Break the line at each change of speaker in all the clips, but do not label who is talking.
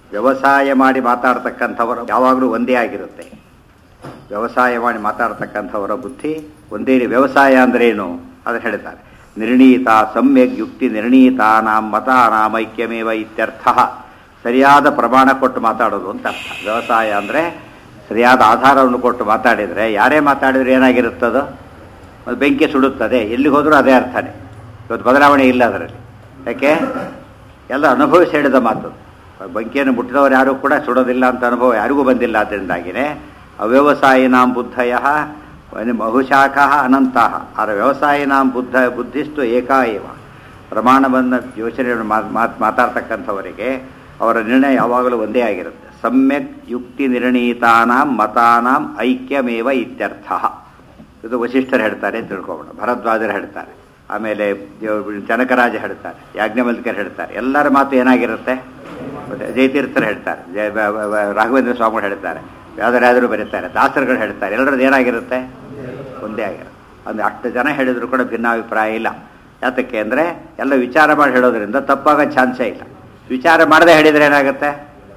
ವ್ಯವಸಾಯ ಮಾಡಿ ಮಾತಾಡ್ತಕ್ಕಂಥವರು ಯಾವಾಗಲೂ ಒಂದೇ ಆಗಿರುತ್ತೆ ವ್ಯವಸಾಯ ಮಾಡಿ ಮಾತಾಡ್ತಕ್ಕಂಥವರ ಬುದ್ಧಿ ಒಂದೇ ರೀ- ವ್ಯವಸಾಯ ಅಂದ್ರೇನು ಅದನ್ನು ಹೇಳ್ತಾರೆ ನಿರ್ಣೀತ ಸಮ್ಯಕ್ ಯುಕ್ತಿ ನಿರ್ಣೀತಾನಾಂ ಮತಾನಾಂ ಐಕ್ಯಮೇವ ಇತ್ಯರ್ಥ ಸರಿಯಾದ ಪ್ರಮಾಣ ಕೊಟ್ಟು ಮಾತಾಡೋದು ಅಂತ ಅರ್ಥ ವ್ಯವಸಾಯ ಅಂದರೆ ಸರಿಯಾದ ಆಧಾರವನ್ನು ಕೊಟ್ಟು ಮಾತಾಡಿದರೆ ಯಾರೇ ಮಾತಾಡಿದ್ರೆ ಏನಾಗಿರುತ್ತದೋ ಅದು ಬೆಂಕಿ ಸುಡುತ್ತದೆ ಎಲ್ಲಿಗೆ ಹೋದರೂ ಅದೇ ಅರ್ಥನೇ ಇವತ್ತು ಬದಲಾವಣೆ ಇಲ್ಲ ಅದರಲ್ಲಿ ಯಾಕೆ ಎಲ್ಲ ಅನುಭವಿಸಿ ಹೇಳಿದ ಮಾತು ಬೆಂಕಿಯನ್ನು ಮುಟ್ಟಿದವರು ಯಾರೂ ಕೂಡ ಸುಡೋದಿಲ್ಲ ಅಂತ ಅನುಭವ ಯಾರಿಗೂ ಬಂದಿಲ್ಲ ಅದರಿಂದಾಗಿನೇ ಅವ್ಯವಸಾಯಿನಾಂ ಬುದ್ಧಯ ಬಹುಶಾಖ ಅನಂತಹ ಆದರೆ ವ್ಯವಸಾಯಿನಾಂ ಬುದ್ಧ ಬುದ್ಧಿಸ್ತು ಏಕಾಏವ ಪ್ರಮಾಣವನ್ನು ಯೋಚನೆ ಮಾತ್- ಮಾತ್- ಮಾತಾಡ್ತಕ್ಕಂಥವರಿಗೆ ಅವರ ನಿರ್ಣಯ ಯಾವಾಗಲೂ ಒಂದೇ ಆಗಿರುತ್ತೆ ಸಮ್ಯಕ್ ಯುಕ್ತಿ ನಿರ್ಣೀತಾನಾಂ ಮತಾನಾಂ ಐಕ್ಯಮೇವ ಇತ್ಯರ್ಥ ಇದು ವಶಿಷ್ಠರು ಹೇಳ್ತಾರೆ ಅಂತ ತಿಳ್ಕೊಬೋಣ ಭರದ್ವಾಜರು ಹೇಳ್ತಾರೆ ಆಮೇಲೆ ದೇವ- ಜನಕರಾಜ ಹೇಳ್ತಾರೆ ಯಾಜ್ಞವಲ್ಕರ್ ಹೇಳ್ತಾರೆ ಎಲ್ಲರ ಮಾತು ಏನಾಗಿರುತ್ತೆ ಮತ್ತೆ ಜಯತೀರ್ಥರು ಹೇಳ್ತಾರೆ ಜಯ ಬ- ಬ- ಬ- ರಾಘವೇಂದ್ರ ಸ್ವಾಮಿಗಳು ಹೇಳ್ತಾರೆ ಯಾವ್ದಾರಾದರೂ ಬರೀತಾರೆ ದಾಸರುಗಳು ಹೇಳ್ತಾರೆ ಎಲ್ಲರದ್ದು ಏನಾಗಿರುತ್ತೆ ಒಂದೇ ಆಗಿರುತ್ತೆ ಅಂದರೆ ಅಷ್ಟು ಜನ ಹೇಳಿದ್ರು ಕೂಡ ಭಿನ್ನಾಭಿಪ್ರಾಯ ಇಲ್ಲ ಯಾತಕ್ಕೆ ಅಂದರೆ ಎಲ್ಲ ವಿಚಾರ ಮಾಡಿ ಹೇಳೋದ್ರಿಂದ ತಪ್ಪಾಗೋ ಚಾನ್ಸೇ ಇಲ್ಲ ವಿಚಾರ ಮಾಡದೆ ಹೇಳಿದ್ರೆ ಏನಾಗುತ್ತೆ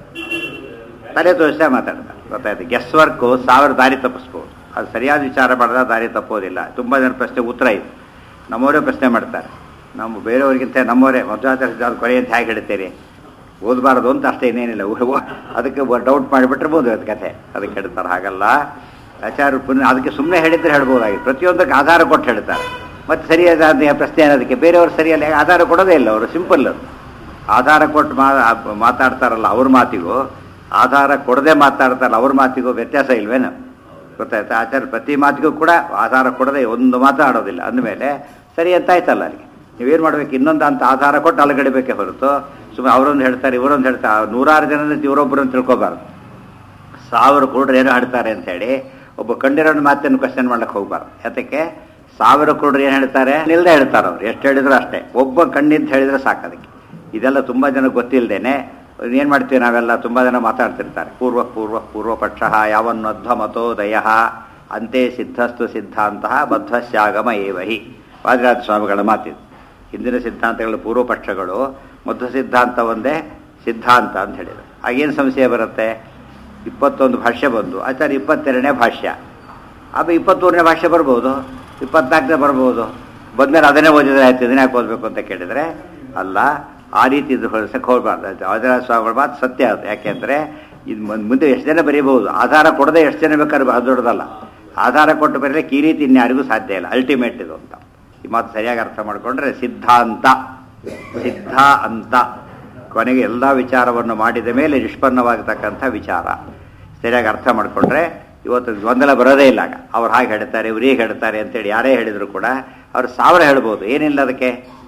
ತಲೆ ತೋರಿಸೇ ಮಾತಾಡ್ತಾರೆ ಗೊತ್ತಾಯ್ತು ಗೆಸ್ ವರ್ಕು ಸಾವಿರ ದಾರಿ ತಪ್ಪಿಸ್ಬೋದು ಅದು ಸರಿಯಾದ ವಿಚಾರ ಮಾಡಿದ್ರೆ ದಾರಿ ತಪ್ಪೋದಿಲ್ಲ ತುಂಬ ಜನ ಪ್ರಶ್ನೆ ಉತ್ತರ ಇದೆ ನಮ್ಮವರೇ ಪ್ರಶ್ನೆ ಮಾಡ್ತಾರೆ ನಮ್ಮ ಬೇರೆಯವ್ರಿಗಿಂತ ನಮ್ಮವರೇ ಮಧ್ವಾಚಾರ್ಯ ಕೊನೆ ಅಂತ ಹೇಗೆ ಹೇಳ್ತೀರಿ ಓದಬಾರ್ದು ಅಂತ ಅಷ್ಟೇ ಇನ್ನೇನಿಲ್ಲ ಓ- ಓ- ಅದಕ್ಕೆ ಡೌಟ್ ಮಾಡಿಬಿಟ್ರೆ ಬೋದು ಅದು ಕಥೆ ಅದಕ್ಕೆ ಹೇಳ್ತಾರೆ ಹಾಗಲ್ಲ ಆಚಾರ್ಯ ಪುನಃ ಅದಕ್ಕೆ ಸುಮ್ಮನೆ ಹೇಳಿದ್ರೆ ಹೇಳ್ಬೋದಾಗಿತ್ತು ಪ್ರತಿಯೊಂದಕ್ಕೆ ಆಧಾರ ಕೊಟ್ಟು ಹೇಳ್ತಾರೆ ಮತ್ತೆ ಸರಿಯಾದ ಅದ್ ಪ್ರಶ್ನೆ ಅನ್ನೋದಕ್ಕೆ ಬೇರೆಯವರು ಸರಿಯಲ್ಲ ಆಧಾರ ಕೊಡೋದೇ ಇಲ್ಲ ಅವರು ಸಿಂಪಲ್ ಅದು ಆಧಾರ ಕೊಟ್ಟು ಮಾ ಮಾತಾಡ್ತಾರಲ್ಲ ಅವ್ರ ಮಾತಿಗೂ ಆಧಾರ ಕೊಡದೆ ಮಾತಾಡ್ತಾರಲ್ಲ ಅವ್ರ ಮಾತಿಗೂ ವ್ಯತ್ಯಾಸ ಇಲ್ವೇನು ಗೊತ್ತಾಯ್ತಾ ಆಚಾರ್ಯ ಪ್ರತಿ ಮಾತಿಗೂ ಕೂಡ ಆಧಾರ ಕೊಡದೆ ಒಂದು ಮಾತು ಆಡೋದಿಲ್ಲ ಅಂದಮೇಲೆ ಸರಿ ಅಂತ ಆಯ್ತಲ್ಲ ಅಲ್ಲಿಗೆ ನೀವೇನು ಮಾಡ್ಬೇಕು ಇನ್ನೊಂದು ಅಂತ ಆಧಾರ ಕೊಟ್ಟು ಅಲಗಡಿಬೇಕೇ ಹೊರತು ಸುಮ್ಮನೆ ಅವರೊಂದು ಹೇಳ್ತಾರೆ ಇವರೊಂದು ಹೇಳ್ತಾರೆ ನೂರಾರು ಜನ ಇವರೊಬ್ಬರನ್ನು ತಿಳ್ಕೊಬಾರ್ದು ಸಾವಿರ ಕುರುಡ್ರು ಏನೋ ಹಾಡ್ತಾರೆ ಅಂತೇಳಿ ಒಬ್ಬ ಕಂಡಿರೋನ್ ಮಾತನ್ನು ಕ್ವಶನ್ ಮಾಡ್ಲಿಕ್ಕೆ ಹೋಗ್ಬಾರ್ದು ಯಾತಕ್ಕೆ ಸಾವಿರ ಕುರುಡ್ರು ಏನು ಹೇಳ್ತಾರೆ ನಿಲ್ದೆ ಹೇಳ್ತಾರೆ ಅವ್ರು ಎಷ್ಟು ಹೇಳಿದ್ರು ಅಷ್ಟೇ ಒಬ್ಬ ಕಣ್ಣಿಂದ ಹೇಳಿದ್ರೆ ಸಾಕು ಅದಕ್ಕೆ ಇದೆಲ್ಲ ತುಂಬ ಜನ ಗೊತ್ತಿಲ್ಲದೇನೆ ಏನು ಮಾಡ್ತೀವಿ ನಾವೆಲ್ಲ ತುಂಬ ಜನ ಮಾತಾಡ್ತಿರ್ತಾರೆ ಪೂರ್ವ ಪೂರ್ವ ಪೂರ್ವ ಪಕ್ಷ ಯಾವನ್ನಧ್ವ ಮತೋದಯ ಅಂತೆ ಸಿದ್ಧಸ್ತು ಸಿದ್ಧಾಂತಹ ಬದ್ಧಸ್ಯಾಗಮ ಏವಹಿ ವಾದಿರಾಜ ಸ್ವಾಮಿಗಳ ಮಾತಿದು ಹಿಂದಿನ ಸಿದ್ಧಾಂತಗಳ ಪೂರ್ವ ಪಕ್ಷಗಳು ಮಧ್ವ ಸಿದ್ಧಾಂತ ಒಂದೇ ಸಿದ್ಧಾಂತ ಅಂತ ಹೇಳಿದರು ಆಗೇನು ಸಂಶಯ ಬರುತ್ತೆ ಇಪ್ಪತ್ತೊಂದು ಭಾಷ್ಯ ಬಂದು ಆಚಾರ್ಯ ಇಪ್ಪತ್ತೆರಡನೇ ಭಾಷ್ಯ ಆಮೇಲೆ ಇಪ್ಪತ್ತೂರನೇ ಭಾಷ್ಯ ಬರ್ಬೋದು ಇಪ್ಪತ್ನಾಲ್ಕನೇ ಬರ್ಬೋದು ಬಂದ್ಮೇಲೆ ಅದನ್ನೇ ಓದಿದ್ರೆ ಆಯ್ತು ಇದನ್ನೇ ಯಾಕೆ ಓದಬೇಕು ಅಂತ ಕೇಳಿದರೆ ಅಲ್ಲ ಆ ರೀತಿ ಇದು ಹೊರಸಕ್ಕೆ ಹೋಗ್ಬಾರ್ದು ವಾದಿರಾಜ ಸ್ವಾಮಿಗಳ ಮಾತು ಸತ್ಯ ಅದು ಯಾಕೆಂದರೆ ಇದು ಮುಂದೆ- ಮುಂದೆ ಎಷ್ಟು ಜನ ಬರೀಬಹುದು ಆಧಾರ ಕೊಡದೆ ಎಷ್ಟು ಜನ ಬೇಕಾದ್ರೆ ಅದು ದೊಡ್ಡದಲ್ಲ ಆಧಾರ ಕೊಟ್ಟು ಬರೀಲಿಕ್ಕೆ ಈ ರೀತಿ ಇನ್ಯಾರಿಗೂ ಸಾಧ್ಯ ಇಲ್ಲ ಅಲ್ಟಿಮೇಟ್ ಇದು ಅಂತ ಈ ಮಾತು ಸರಿಯಾಗಿ ಅರ್ಥ ಮಾಡಿಕೊಂಡ್ರೆ ಸಿದ್ಧಾಂತ ಸಿದ್ಧ ಅಂತ ಕೊನೆಗೆ ಎಲ್ಲ ವಿಚಾರವನ್ನು ಮಾಡಿದ ಮೇಲೆ ನಿಷ್ಪನ್ನವಾಗತಕ್ಕಂಥ ವಿಚಾರ ಸರಿಯಾಗಿ ಅರ್ಥ ಮಾಡಿಕೊಂಡ್ರೆ ಇವತ್ತು ಗೊಂದಲ ಬರೋದೇ ಇಲ್ಲ ಆಗ ಅವ್ರು ಹಾಗೆ ಹೇಳ್ತಾರೆ ಇವ್ರು ಹೀಗೆ ಹೇಳ್ತಾರೆ ಅಂತೇಳಿ ಯಾರೇ ಹೇಳಿದ್ರು ಕೂಡ ಅವ್ರು ಸಾವಿರ ಹೇಳ್ಬೋದು ಏನಿಲ್ಲ ಅದಕ್ಕೆ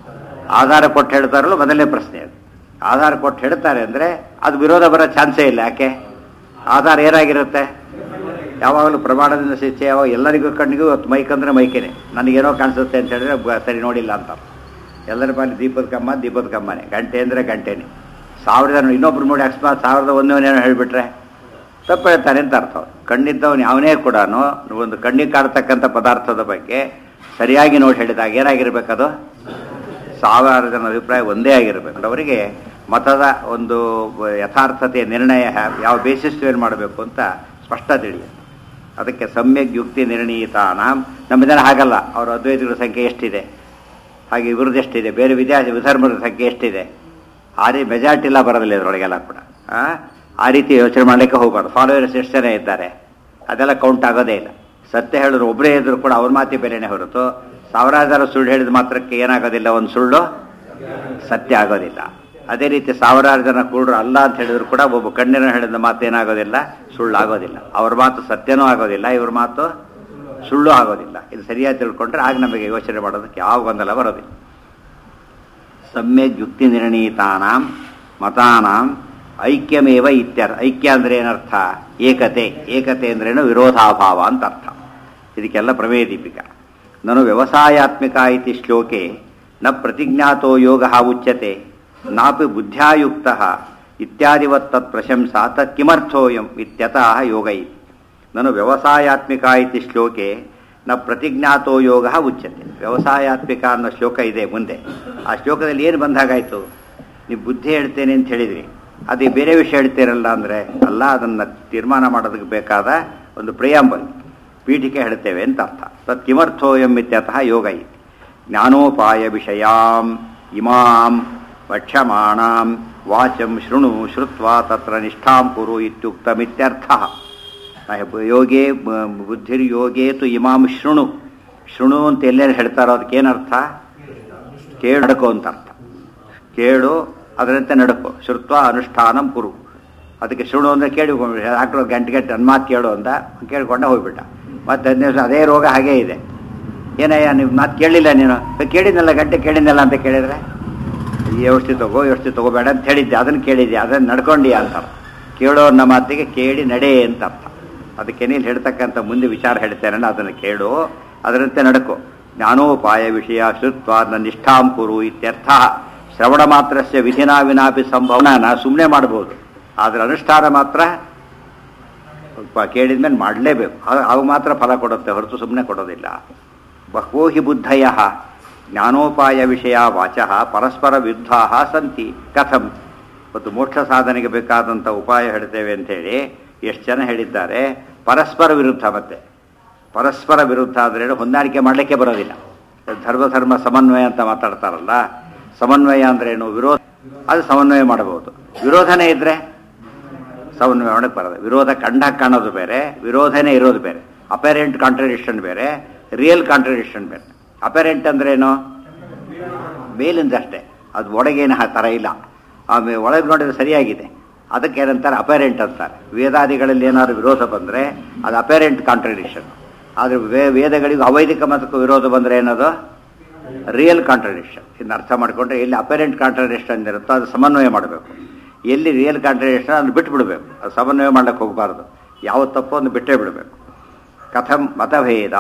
ಆಧಾರ ಕೊಟ್ಟು ಹೇಳ್ತಾರಲ್ಲ ಮೊದಲನೇ ಪ್ರಶ್ನೆ ಅದು ಆಧಾರ ಕೊಟ್ಟು ಹೇಳ್ತಾರೆ ಅಂದರೆ ಅದು ವಿರೋಧ ಬರೋ ಚಾನ್ಸೇ ಇಲ್ಲ ಯಾಕೆ ಆಧಾರ ಏನಾಗಿರುತ್ತೆ ಯಾವಾಗಲೂ ಪ್ರಮಾಣದಿಂದ ಶಿಕ್ಷೆ ಯಾವಾಗ ಎಲ್ಲರಿಗೂ ಕಣ್ಣಿಗೂ ಇವತ್ತು ಮೈಕ್ ಅಂದರೆ ಮೈಕೇನೆ ನನಗೇನೋ ಕಾಣಿಸುತ್ತೆ ಅಂತ ಹೇಳಿದ್ರೆ ಬ- ಸರಿ ನೋಡಿಲ್ಲ ಅಂತ ಎಲ್ಲರ ಪಾಲಿ ದೀಪದ ಕಮ್ಮ ದೀಪದ ಕಮ್ಮನೆ ಗಂಟೆ ಅಂದರೆ ಗಂಟೆನೆ ಸಾವಿರದ ಇನ್ನೊಬ್ರು ನೋಡಿ ಅಕಸ್ಮಾತ್ ಸಾವಿರದ ಒಂದವನೇನೋ ಹೇಳಿಬಿಟ್ರೆ ತಪ್ಪು ಹೇಳ್ತಾನೆ ಅಂತ ಅರ್ಥ ಅವ್ನು. ಕಣ್ಣಿದ್ದವನು ಯಾವನೇ ಕೂಡ ಒಂದು ಕಣ್ಣಿಗೆ ಕಾಡ್ತಕ್ಕಂಥ ಪದಾರ್ಥದ ಬಗ್ಗೆ ಸರಿಯಾಗಿ ನೋಡಿ ಹೇಳಿದಾಗ ಏನಾಗಿರ್ಬೇಕದು ಸಾವಿರಾರು ಜನ ಅಭಿಪ್ರಾಯ ಒಂದೇ ಆಗಿರಬೇಕು ಅವರಿಗೆ ಮತದ ಒಂದು ಯಥಾರ್ಥತೆಯ ನಿರ್ಣಯ ಯಾವ ಬೇಸಿಸ್ ಏನು ಮಾಡಬೇಕು ಅಂತ ಸ್ಪಷ್ಟ ತಿಳಿಯುತ್ತೆ ಅದಕ್ಕೆ ಸಮ್ಯಕ್ ಯುಕ್ತಿ ನಿರ್ಣೀತಾನ ನಮ್ಮ ಜನ ಹಾಗಲ್ಲ ಅವರ ಅದ್ವೈತಗಳ ಸಂಖ್ಯೆ ಎಷ್ಟಿದೆ ಹಾಗೆ ಇವ್ರದ್ದು ಎಷ್ಟಿದೆ ಬೇರೆ ವಿದ್ಯಾರ್ಥಿ ವಿಧರ್ಮದ ಸಂಖ್ಯೆ ಎಷ್ಟಿದೆ ಆ ರೀತಿ ಮೆಜಾರಿಟಿ ಎಲ್ಲ ಬರೋದಿಲ್ಲ ಇದರೊಳಗೆಲ್ಲ ಕೂಡ ಆ? ಆ ರೀತಿ ಯೋಚನೆ ಮಾಡಲಿಕ್ಕೆ ಹೋಗಬಾರ್ದು ಫಾಲೋವರ್ಸ್ ಎಷ್ಟು ಜನ ಇದ್ದಾರೆ ಅದೆಲ್ಲ ಕೌಂಟ್ ಆಗೋದೇ ಇಲ್ಲ ಸತ್ಯ ಹೇಳಿದ್ರು ಒಬ್ಬರೇ ಇದ್ರು ಕೂಡ ಅವ್ರ ಮಾತಿ ಬೇರೆನೇ ಹೊರತು ಸಾವಿರಾರು ಜನ ಸುಳ್ಳು ಹೇಳಿದ ಮಾತ್ರಕ್ಕೆ ಏನಾಗೋದಿಲ್ಲ ಒಂದು ಸುಳ್ಳು ಸತ್ಯ ಆಗೋದಿಲ್ಲ ಅದೇ ರೀತಿ ಸಾವಿರಾರು ಜನ ಕುರುಡ್ರು ಅಲ್ಲ ಅಂತ ಹೇಳಿದ್ರು ಕೂಡ ಒಬ್ಬ ಕಣ್ಣಿನ ಹೇಳಿದ ಮಾತು ಏನಾಗೋದಿಲ್ಲ ಸುಳ್ಳು ಆಗೋದಿಲ್ಲ ಅವ್ರ ಮಾತು ಸತ್ಯನೂ ಆಗೋದಿಲ್ಲ ಇವ್ರ ಮಾತು ಸುಳ್ಳು ಆಗೋದಿಲ್ಲ ಇದು ಸರಿಯಾಗಿ ತಿಳ್ಕೊಂಡ್ರೆ ಆಗ ನಮಗೆ ಯೋಚನೆ ಮಾಡೋದಕ್ಕೆ ಯಾವ ಗೊಂದಲ ಬರೋದಿಲ್ಲ ಸಮ್ಯಕ್ ಯುಕ್ತಿ ನಿರ್ಣೀತಾನಾಂ ಮತಾನಾಂ ಐಕ್ಯಮೇವ ಇತ್ಯರ್ಥ ಐಕ್ಯ ಅಂದ್ರೆ ಏನರ್ಥ ಏಕತೆ ಏಕತೆ ಅಂದ್ರೇನು ವಿರೋಧಾಭಾವ ಅಂತ ಅರ್ಥ ಇದಕ್ಕೆಲ್ಲ ಪ್ರಮೇಯ ದೀಪಿಕ ನಾನು ವ್ಯವಸಾಯಾತ್ಮಿಕ ಇತಿ ಶ್ಲೋಕೆ ನ ಪ್ರತಿಜ್ಞಾತೋ ಯೋಗ ಉಚ್ಯತೆ ನಾಪಿ ಬುದ್ಧ್ಯಾಯುಕ್ತ ಇತ್ಯಾದಿವತ್ ತತ್ ಪ್ರಶಂಸಾ ತತ್ ಕಿಮರ್ಥೋಯಂ ಇತ್ಯತಃ ಯೋಗ ಇತಿ ನಾನು ವ್ಯವಸಾಯಾತ್ಮಿಕ ಇತಿ ಶ್ಲೋಕೆ ನ ಪ್ರತಿಜ್ಞಾತೋ ಯೋಗ ಉಚ್ಯತೆ ವ್ಯವಸಾಯಾತ್ಮಿಕ ಅನ್ನೋ ಶ್ಲೋಕ ಇದೆ ಮುಂದೆ ಆ ಶ್ಲೋಕದಲ್ಲಿ ಏನು ಬಂದಾಗಾಯ್ತು ನೀವು ಬುದ್ಧಿ ಹೇಳ್ತೇನೆ ಅಂತ ಹೇಳಿದ್ರಿ ಅದು ಬೇರೆ ವಿಷಯ ಹೇಳ್ತೀರಲ್ಲ ಅಂದರೆ ಅಲ್ಲ ಅದನ್ನು ತೀರ್ಮಾನ ಮಾಡೋದಕ್ಕೆ ಬೇಕಾದ ಒಂದು ಪ್ರಿಯಾಂಬಲ್ ಪೀಠಿಕೆ ಹೇಳ್ತೇವೆ ಅಂತ ಅರ್ಥ ತತ್ ಕಿಮರ್ಥೋಯಂ ಇತ್ಯತಃ ಯೋಗ ಇತಿ ಜ್ಞಾನೋಪಾಯ ವಿಷಯಾಂ ಇಮಾಂ ವಕ್ಷ್ಯಮಾಣಾಂ ವಾಚಂ ಶೃಣು ಶ್ರುತ್ವ ತತ್ರ ನಿಷ್ಠಾಂ ಕುರು ಇತ್ಯುಕ್ತಮಿತ್ಯರ್ಥ ಯೋಗೇ ಬುದ್ಧಿರ್ಯೋಗೇ ತು ಇಮಾಂ ಶೃಣು ಶೃಣು ಅಂತ ಎಲ್ಲೇನು ಹೇಳ್ತಾರೋ ಅದಕ್ಕೇನರ್ಥ ಕೇಳು ನಡಕು ಅಂತ ಅರ್ಥ ಕೇಳು ಅದರಂತೆ ನಡಕು ಶ್ರುತ್ವ ಅನುಷ್ಠಾನಂ ಕುರು ಅದಕ್ಕೆ ಶೃಣು ಅಂದರೆ ಕೇಳಿ ಡಾಕ್ಟ್ರು ಗಂಟೆ ಗಂಟೆ ಅನ್ಮಾತು ಕೇಳು ಅಂತ ಕೇಳ್ಕೊಂಡೆ ಹೋಗ್ಬಿಟ್ಟ ಮತ್ತೆ ಹದಿನೈದು ದಿವಸ ಅದೇ ರೋಗ ಹಾಗೇ ಇದೆ ಏನಯ್ಯ ನೀವು ಮಾತು ಕೇಳಿಲ್ಲ ನೀನು ಕೇಳಿದ್ನಲ್ಲ ಗಂಟೆ ಕೇಳಿದ್ನಲ್ಲ ಅಂತ ಕೇಳಿದ್ರೆ ಈ ಔಷಧಿ ತಗೋ ಈ ಔಷಧಿ ತಗೋಬೇಡ ಅಂತ ಹೇಳಿದ್ದೆ ಅದನ್ನು ಕೇಳಿದ್ದೆ ಅದನ್ನು ನಡ್ಕೊಂಡಿ ಅಂತ ಕೇಳೋ ಅನ್ನೋ ಮಾತಿಗೆ ಕೇಳಿ ನಡೆ ಅಂತ ಅರ್ಥ ಅದಕ್ಕೆ ನೀನು ಹೇಳ್ತಕ್ಕಂಥ ಮುಂದೆ ವಿಚಾರ ಹೇಳ್ತೇನೆ ಅದನ್ನು ಕೇಳು ಅದರಂತೆ ನಡಕು ಜ್ಞಾನೋಪಾಯ ವಿಷಯ ಶ್ರುತ್ವ ನ ನಿಷ್ಠಾಂ ಕುರು ಇತ್ಯರ್ಥ ಶ್ರವಣ ಮಾತ್ರಸ್ಯ ವಿಧಿನಾ ವಿನಾಪಿ ಸಂಭವನ ಸುಮ್ಮನೆ ಮಾಡ್ಬೋದು ಆದರೆ ಅನುಷ್ಠಾನ ಮಾತ್ರ ಕೇಳಿದ ಮೇಲೆ ಮಾಡಲೇಬೇಕು ಅವು ಮಾತ್ರ ಫಲ ಕೊಡುತ್ತೆ ಹೊರತು ಸುಮ್ಮನೆ ಕೊಡೋದಿಲ್ಲ ಬಹೋ ಹಿ ಬುದ್ಧಯ ಜ್ಞಾನೋಪಾಯ ವಿಷಯ ವಾಚ ಪರಸ್ಪರ ವಿರುದ್ಧಾ ಸಂತಿ ಕಥಂ ಮತ್ತು ಮೋಕ್ಷ ಸಾಧನೆಗೆ ಬೇಕಾದಂಥ ಉಪಾಯ ಹೇಳ್ತೇವೆ ಅಂಥೇಳಿ ಎಷ್ಟು ಜನ ಹೇಳಿದ್ದಾರೆ ಪರಸ್ಪರ ವಿರುದ್ಧ ಮತ್ತೆ ಪರಸ್ಪರ ವಿರುದ್ಧ ಅಂದರೆ ಹೊಂದಾಣಿಕೆ ಮಾಡಲಿಕ್ಕೆ ಬರೋದಿಲ್ಲ ಧರ್ಮ ಧರ್ಮ ಸಮನ್ವಯ ಅಂತ ಮಾತಾಡ್ತಾರಲ್ಲ ಸಮನ್ವಯ ಅಂದ್ರೇನು ವಿರೋಧ ಅದು ಸಮನ್ವಯ ಮಾಡಬಹುದು ವಿರೋಧನೇ ಇದ್ರೆ ಸಮನ್ವಯ ಮಾಡಕ್ಕೆ ಬರೋದು ವಿರೋಧ ಕಂಡ ಕಾಣೋದು ಬೇರೆ ವಿರೋಧನೇ ಇರೋದು ಬೇರೆ ಅಪೆರೆಂಟ್ ಕಾಂಟ್ರಡಿಕ್ಷನ್ ಬೇರೆ ರಿಯಲ್ ಕಾಂಟ್ರಡಿಕ್ಷನ್ ಬೇರೆ ಅಪೆರೆಂಟ್ ಅಂದ್ರೇನು ಮೇಲಿಂದ ಅಷ್ಟೇ ಅದು ಒಳಗೇನು ಆ ಥರ ಇಲ್ಲ ಆಮೇಲೆ ಒಳಗೆ ನೋಡಿದ್ರೆ ಸರಿಯಾಗಿದೆ ಅದಕ್ಕೆ ಏನಂತಾರೆ ಅಪೆರೆಂಟ್ ಅಂತಾರೆ ವೇದಾದಿಗಳಲ್ಲಿ ಏನಾದ್ರು ವಿರೋಧ ಬಂದರೆ ಅದು ಅಪೆರೆಂಟ್ ಕಾಂಟ್ರಡಿಕ್ಷನ್ ಆದರೆ ವೇ ವೇದಗಳಿಗೂ ಅವೈದಿಕ ಮತಕ್ಕೂ ವಿರೋಧ ಬಂದರೆ ಏನದು ರಿಯಲ್ ಕಾಂಟ್ರಡಿಕ್ಷನ್ ಇನ್ನು ಅರ್ಥ ಮಾಡಿಕೊಂಡ್ರೆ ಎಲ್ಲಿ ಅಪೆರೆಂಟ್ ಕಾಂಟ್ರಡಿಕ್ಷನ್ ಇರುತ್ತೋ ಅದು ಸಮನ್ವಯ ಮಾಡಬೇಕು ಎಲ್ಲಿ ರಿಯಲ್ ಕಾಂಟ್ರಡಿಕ್ಷನ್ ಅದನ್ನು ಬಿಟ್ಟು ಬಿಡಬೇಕು ಅದು ಸಮನ್ವಯ ಮಾಡಕ್ಕೆ ಹೋಗಬಾರ್ದು ಯಾವ ತಪ್ಪು ಒಂದು ಬಿಟ್ಟೇ ಬಿಡಬೇಕು ಕಥಂ ಮತಭೇದ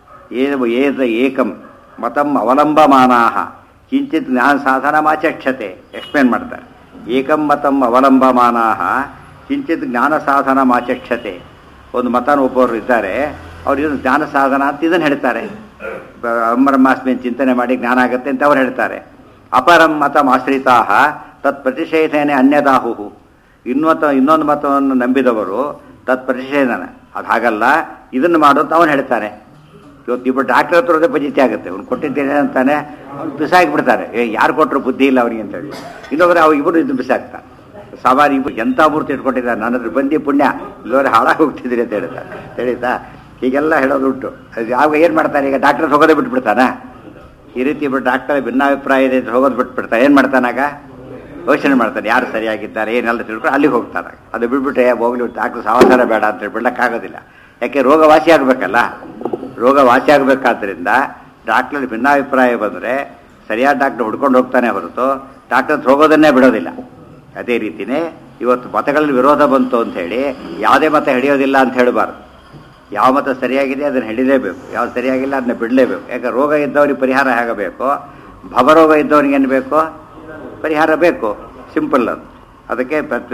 ಏವ ಏದ ಏಕಂ ಮತಂ ಅವಲಂಬಮಾನಾ ಕಿಂಚಿತ್ ಜ್ಞಾನ ಸಾಧನಮಾಚಕ್ಷತೆ ಎಕ್ಸ್ಪ್ಲೇನ್ ಮಾಡ್ತಾರೆ ಏಕಂ ಮತಂ ಅವಲಂಬಮಾನಾ ಕಿಂಚಿತ್ ಜ್ಞಾನ ಸಾಧನಮಾಚಕ್ಷತೆ ಒಂದು ಮತನ ಒಬ್ಬರು ಇದ್ದಾರೆ ಅವ್ರು ಇದನ್ನು ಜ್ಞಾನ ಸಾಧನ ಅಂತ ಇದನ್ನು ಹೇಳ್ತಾರೆ ಬ್ರಹ್ಮಾಸ್ಮಿಯನ್ನು ಚಿಂತನೆ ಮಾಡಿ ಜ್ಞಾನ ಆಗುತ್ತೆ ಅಂತ ಅವ್ರು ಹೇಳ್ತಾರೆ ಅಪರಂ ಮತಂ ಆಶ್ರಿತಾ ತತ್ ಪ್ರತಿಷೇಧನೆ ಅನ್ಯದಾಹು ಇನ್ನೊತ್ತ ಇನ್ನೊಂದು ಮತವನ್ನು ನಂಬಿದವರು ತತ್ ಪ್ರತಿಷೇಧನ ಅದು ಹಾಗಲ್ಲ ಇದನ್ನು ಮಾಡೋದು ಅವನು ಹೇಳ್ತಾನೆ ಇವತ್ತು ಇಬ್ಬರು ಡಾಕ್ಟರ್ ಹತ್ರ ಹೋದ್ರೆ ಪಜಿತಿ ಆಗುತ್ತೆ ಅವ್ನು ಕೊಟ್ಟಿದ್ದೇನೆ ಅಂತಾನೆ ಅವ್ನು ಬಿಸಾಕಿಬಿಡ್ತಾರೆ ಏ ಯಾರು ಕೊಟ್ಟರು ಬುದ್ಧಿ ಇಲ್ಲ ಅವನಿಗೆ ಅಂತೇಳಿ ಇನ್ನೊಬ್ಬರು ಅವ ಇಬ್ಬರು ಇದನ್ನು ಬಿಸಾಕ್ತಾರೆ ಸವಾರಿ ಇಬ್ಬರು ಎಂಥ ಮೂರ್ತಿ ಇಟ್ಕೊಂಡಿದ್ದಾರೆ ನನ್ನ ಹತ್ರ ಬಂದು ಪುಣ್ಯ ಇಲ್ಲವರೆ ಹಾಳಾಗಿ ಹೋಗ್ತಿದ್ದೀರಿ ಅಂತ ಹೇಳ್ತಾರೆ ತಿಳಿತಾ ಹೀಗೆಲ್ಲ ಹೇಳೋದುಂಟು ಅದು ಯಾವ ಏನು ಮಾಡ್ತಾನೆ ಈಗ ಡಾಕ್ಟರ್ ಹೋಗೋದೇ ಬಿಟ್ಬಿಡ್ತಾನ ಈ ರೀತಿ ಇಬ್ಬರು ಡಾಕ್ಟರ್ ಭಿನ್ನಾಭಿಪ್ರಾಯ ಇದೆ ಅಂತ ಹೋಗೋದು ಬಿಟ್ಬಿಡ್ತಾರೆ ಏನು ಮಾಡ್ತಾನಾಗ ಯೋಚನೆ ಮಾಡ್ತಾನೆ ಯಾರು ಸರಿಯಾಗಿದ್ದಾರೆ ಏನೆಲ್ಲ ತಿಳ್ಕೊಂಡು ಅಲ್ಲಿಗೆ ಹೋಗ್ತಾರೆ ಅದು ಬಿಟ್ಬಿಟ್ಟೆ ಹೋಗ್ಲಿ ಡಾಕ್ಟರ್ ಸಾವಧಾನ ಬೇಡ ಅಂತ ಬಿಡ್ಲಿಕ್ಕಾಗೋದಿಲ್ಲ ಯಾಕೆ ರೋಗ ವಾಸಿ ಆಗಬೇಕಲ್ಲ ರೋಗ ವಾಸಿ ಆಗಬೇಕಾದ್ರಿಂದ ಡಾಕ್ಟರ್ ಭಿನ್ನಾಭಿಪ್ರಾಯ ಬಂದರೆ ಸರಿಯಾದ ಡಾಕ್ಟರ್ ಹುಡ್ಕೊಂಡು ಹೋಗ್ತಾನೆ ಹೊರತು ಡಾಕ್ಟರ್ ಹತ್ರ ಹೋಗೋದನ್ನೇ ಬಿಡೋದಿಲ್ಲ ಅದೇ ರೀತಿಯೇ ಇವತ್ತು ಮತಗಳಲ್ಲಿ ವಿರೋಧ ಬಂತು ಅಂತ ಹೇಳಿ ಯಾವುದೇ ಮತ ಹಿಡಿಯೋದಿಲ್ಲ ಅಂತ ಹೇಳಬಾರ್ದು ಯಾವ ಮತ ಸರಿಯಾಗಿದೆ ಅದನ್ನು ಹಿಡಿಲೇಬೇಕು ಯಾವ್ದು ಸರಿಯಾಗಿಲ್ಲ ಅದನ್ನ ಬಿಡಲೇಬೇಕು ಯಾಕೆ ರೋಗ ಇದ್ದವನಿಗೆ ಪರಿಹಾರ ಹೇಗಬೇಕು ಭವರೋಗ ಇದ್ದವನಿಗೆ ಏನು ಬೇಕು ಪರಿಹಾರ ಬೇಕು ಸಿಂಪಲ್ ಅದು ಅದಕ್ಕೆ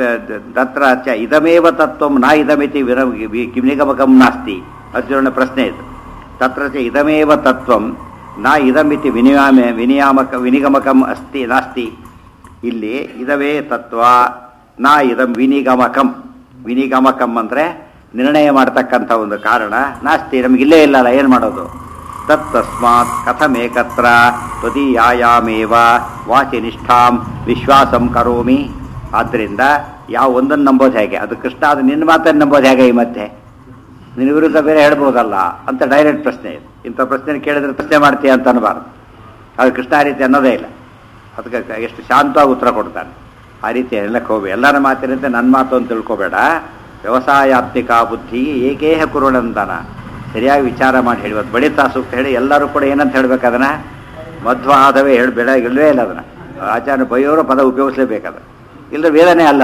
ತತ್ರ ಚ ಇದಮೇವ ತತ್ವಂ ನಾ ಇದಮಿತಿ ವಿರ ನಿಗಮಕಂ ನಾಸ್ತಿ ಅರ್ಜುನನ ಪ್ರಶ್ನೆ ಇದು ತತ್ರ ಚ ಇದಮೇವ ತತ್ವಂ ನಾ ಇದಮಿತಿ ವಿನಿಯಾಮ ವಿನಿಯಾಮಕ ವಿನಿಗಮಕಂ ಅಸ್ತಿ ನಾಸ್ತಿ ಇಲ್ಲಿ ಇದವೇ ತತ್ವ ನಾ ಇದಂ ವಿನಿಗಮಕಂ ವಿನಿಗಮಕಂ ಅಂದರೆ ನಿರ್ಣಯ ಮಾಡ್ತಕ್ಕಂಥ ಒಂದು ಕಾರಣ ನಾಸ್ತಿ ನಮಗಿಲ್ಲೇ ಇಲ್ಲಲ್ಲ ಏನು ಮಾಡೋದು ತತ್ತಸ್ಮಾತ್ ಕಥಮೇಕತ್ರ ತ್ವದೀಯಾಯಾಮೇವ ವಾಚಿ ನಿಷ್ಠಾಂ ವಿಶ್ವಾಸಂ ಕರೋಮಿ ಆದ್ದರಿಂದ ಯಾವ ಒಂದನ್ನು ನಂಬೋದು ಹೇಗೆ ಅದು ಕೃಷ್ಣ ಅದು ನಿನ್ನ ಮಾತನ್ನು ನಂಬೋದು ಹೇಗೆ ಈ ಮಧ್ಯೆ ನಿನ್ನ ವಿರುದ್ಧ ಬೇರೆ ಹೇಳ್ಬೋದಲ್ಲ ಅಂತ ಡೈರೆಕ್ಟ್ ಪ್ರಶ್ನೆ ಇದು ಇಂಥ ಪ್ರಶ್ನೆ ಕೇಳಿದ್ರೆ ಪ್ರಶ್ನೆ ಮಾಡ್ತೀಯ ಅಂತ ಅನ್ನಬಾರ್ದು ಅದು ಕೃಷ್ಣ ಆ ರೀತಿ ಅನ್ನೋದೇ ಇಲ್ಲ ಅದಕ್ಕೆ ಎಷ್ಟು ಶಾಂತವಾಗಿ ಉತ್ತರ ಕೊಡ್ತಾನೆ ಆ ರೀತಿ ಹೇಳಕ್ಕೆ ಹೋಗಿ ಎಲ್ಲರ ಮಾತಿನಂತೆ ನನ್ನ ಮಾತು ಅಂತ ತಿಳ್ಕೊಬೇಡ ವ್ಯವಸಾಯಾತ್ಮಿಕ ಬುದ್ಧಿ ಏಕೇಹ ಕುರುಣಂದನ ಸರಿಯಾಗಿ ವಿಚಾರ ಮಾಡಿ ಹೇಳಿ ಇವತ್ತು ಬಳಿತಾ ಸೂಕ್ತ ಹೇಳಿ ಎಲ್ಲರೂ ಕೂಡ ಏನಂತ ಹೇಳ್ಬೇಕು ಅದನ್ನ ಮಧ್ವ ಆದವೇ ಹೇಳಿ ಬೇಡ ಇಲ್ಲವೇ ಇಲ್ಲ ಅದನ್ನ ಆಚಾರ್ಯ ಬೈಯೋರು ಪದ ಉಪಯೋಗಿಸಲೇಬೇಕದ ಇಲ್ಲ ವೇದನೆ ಅಲ್ಲ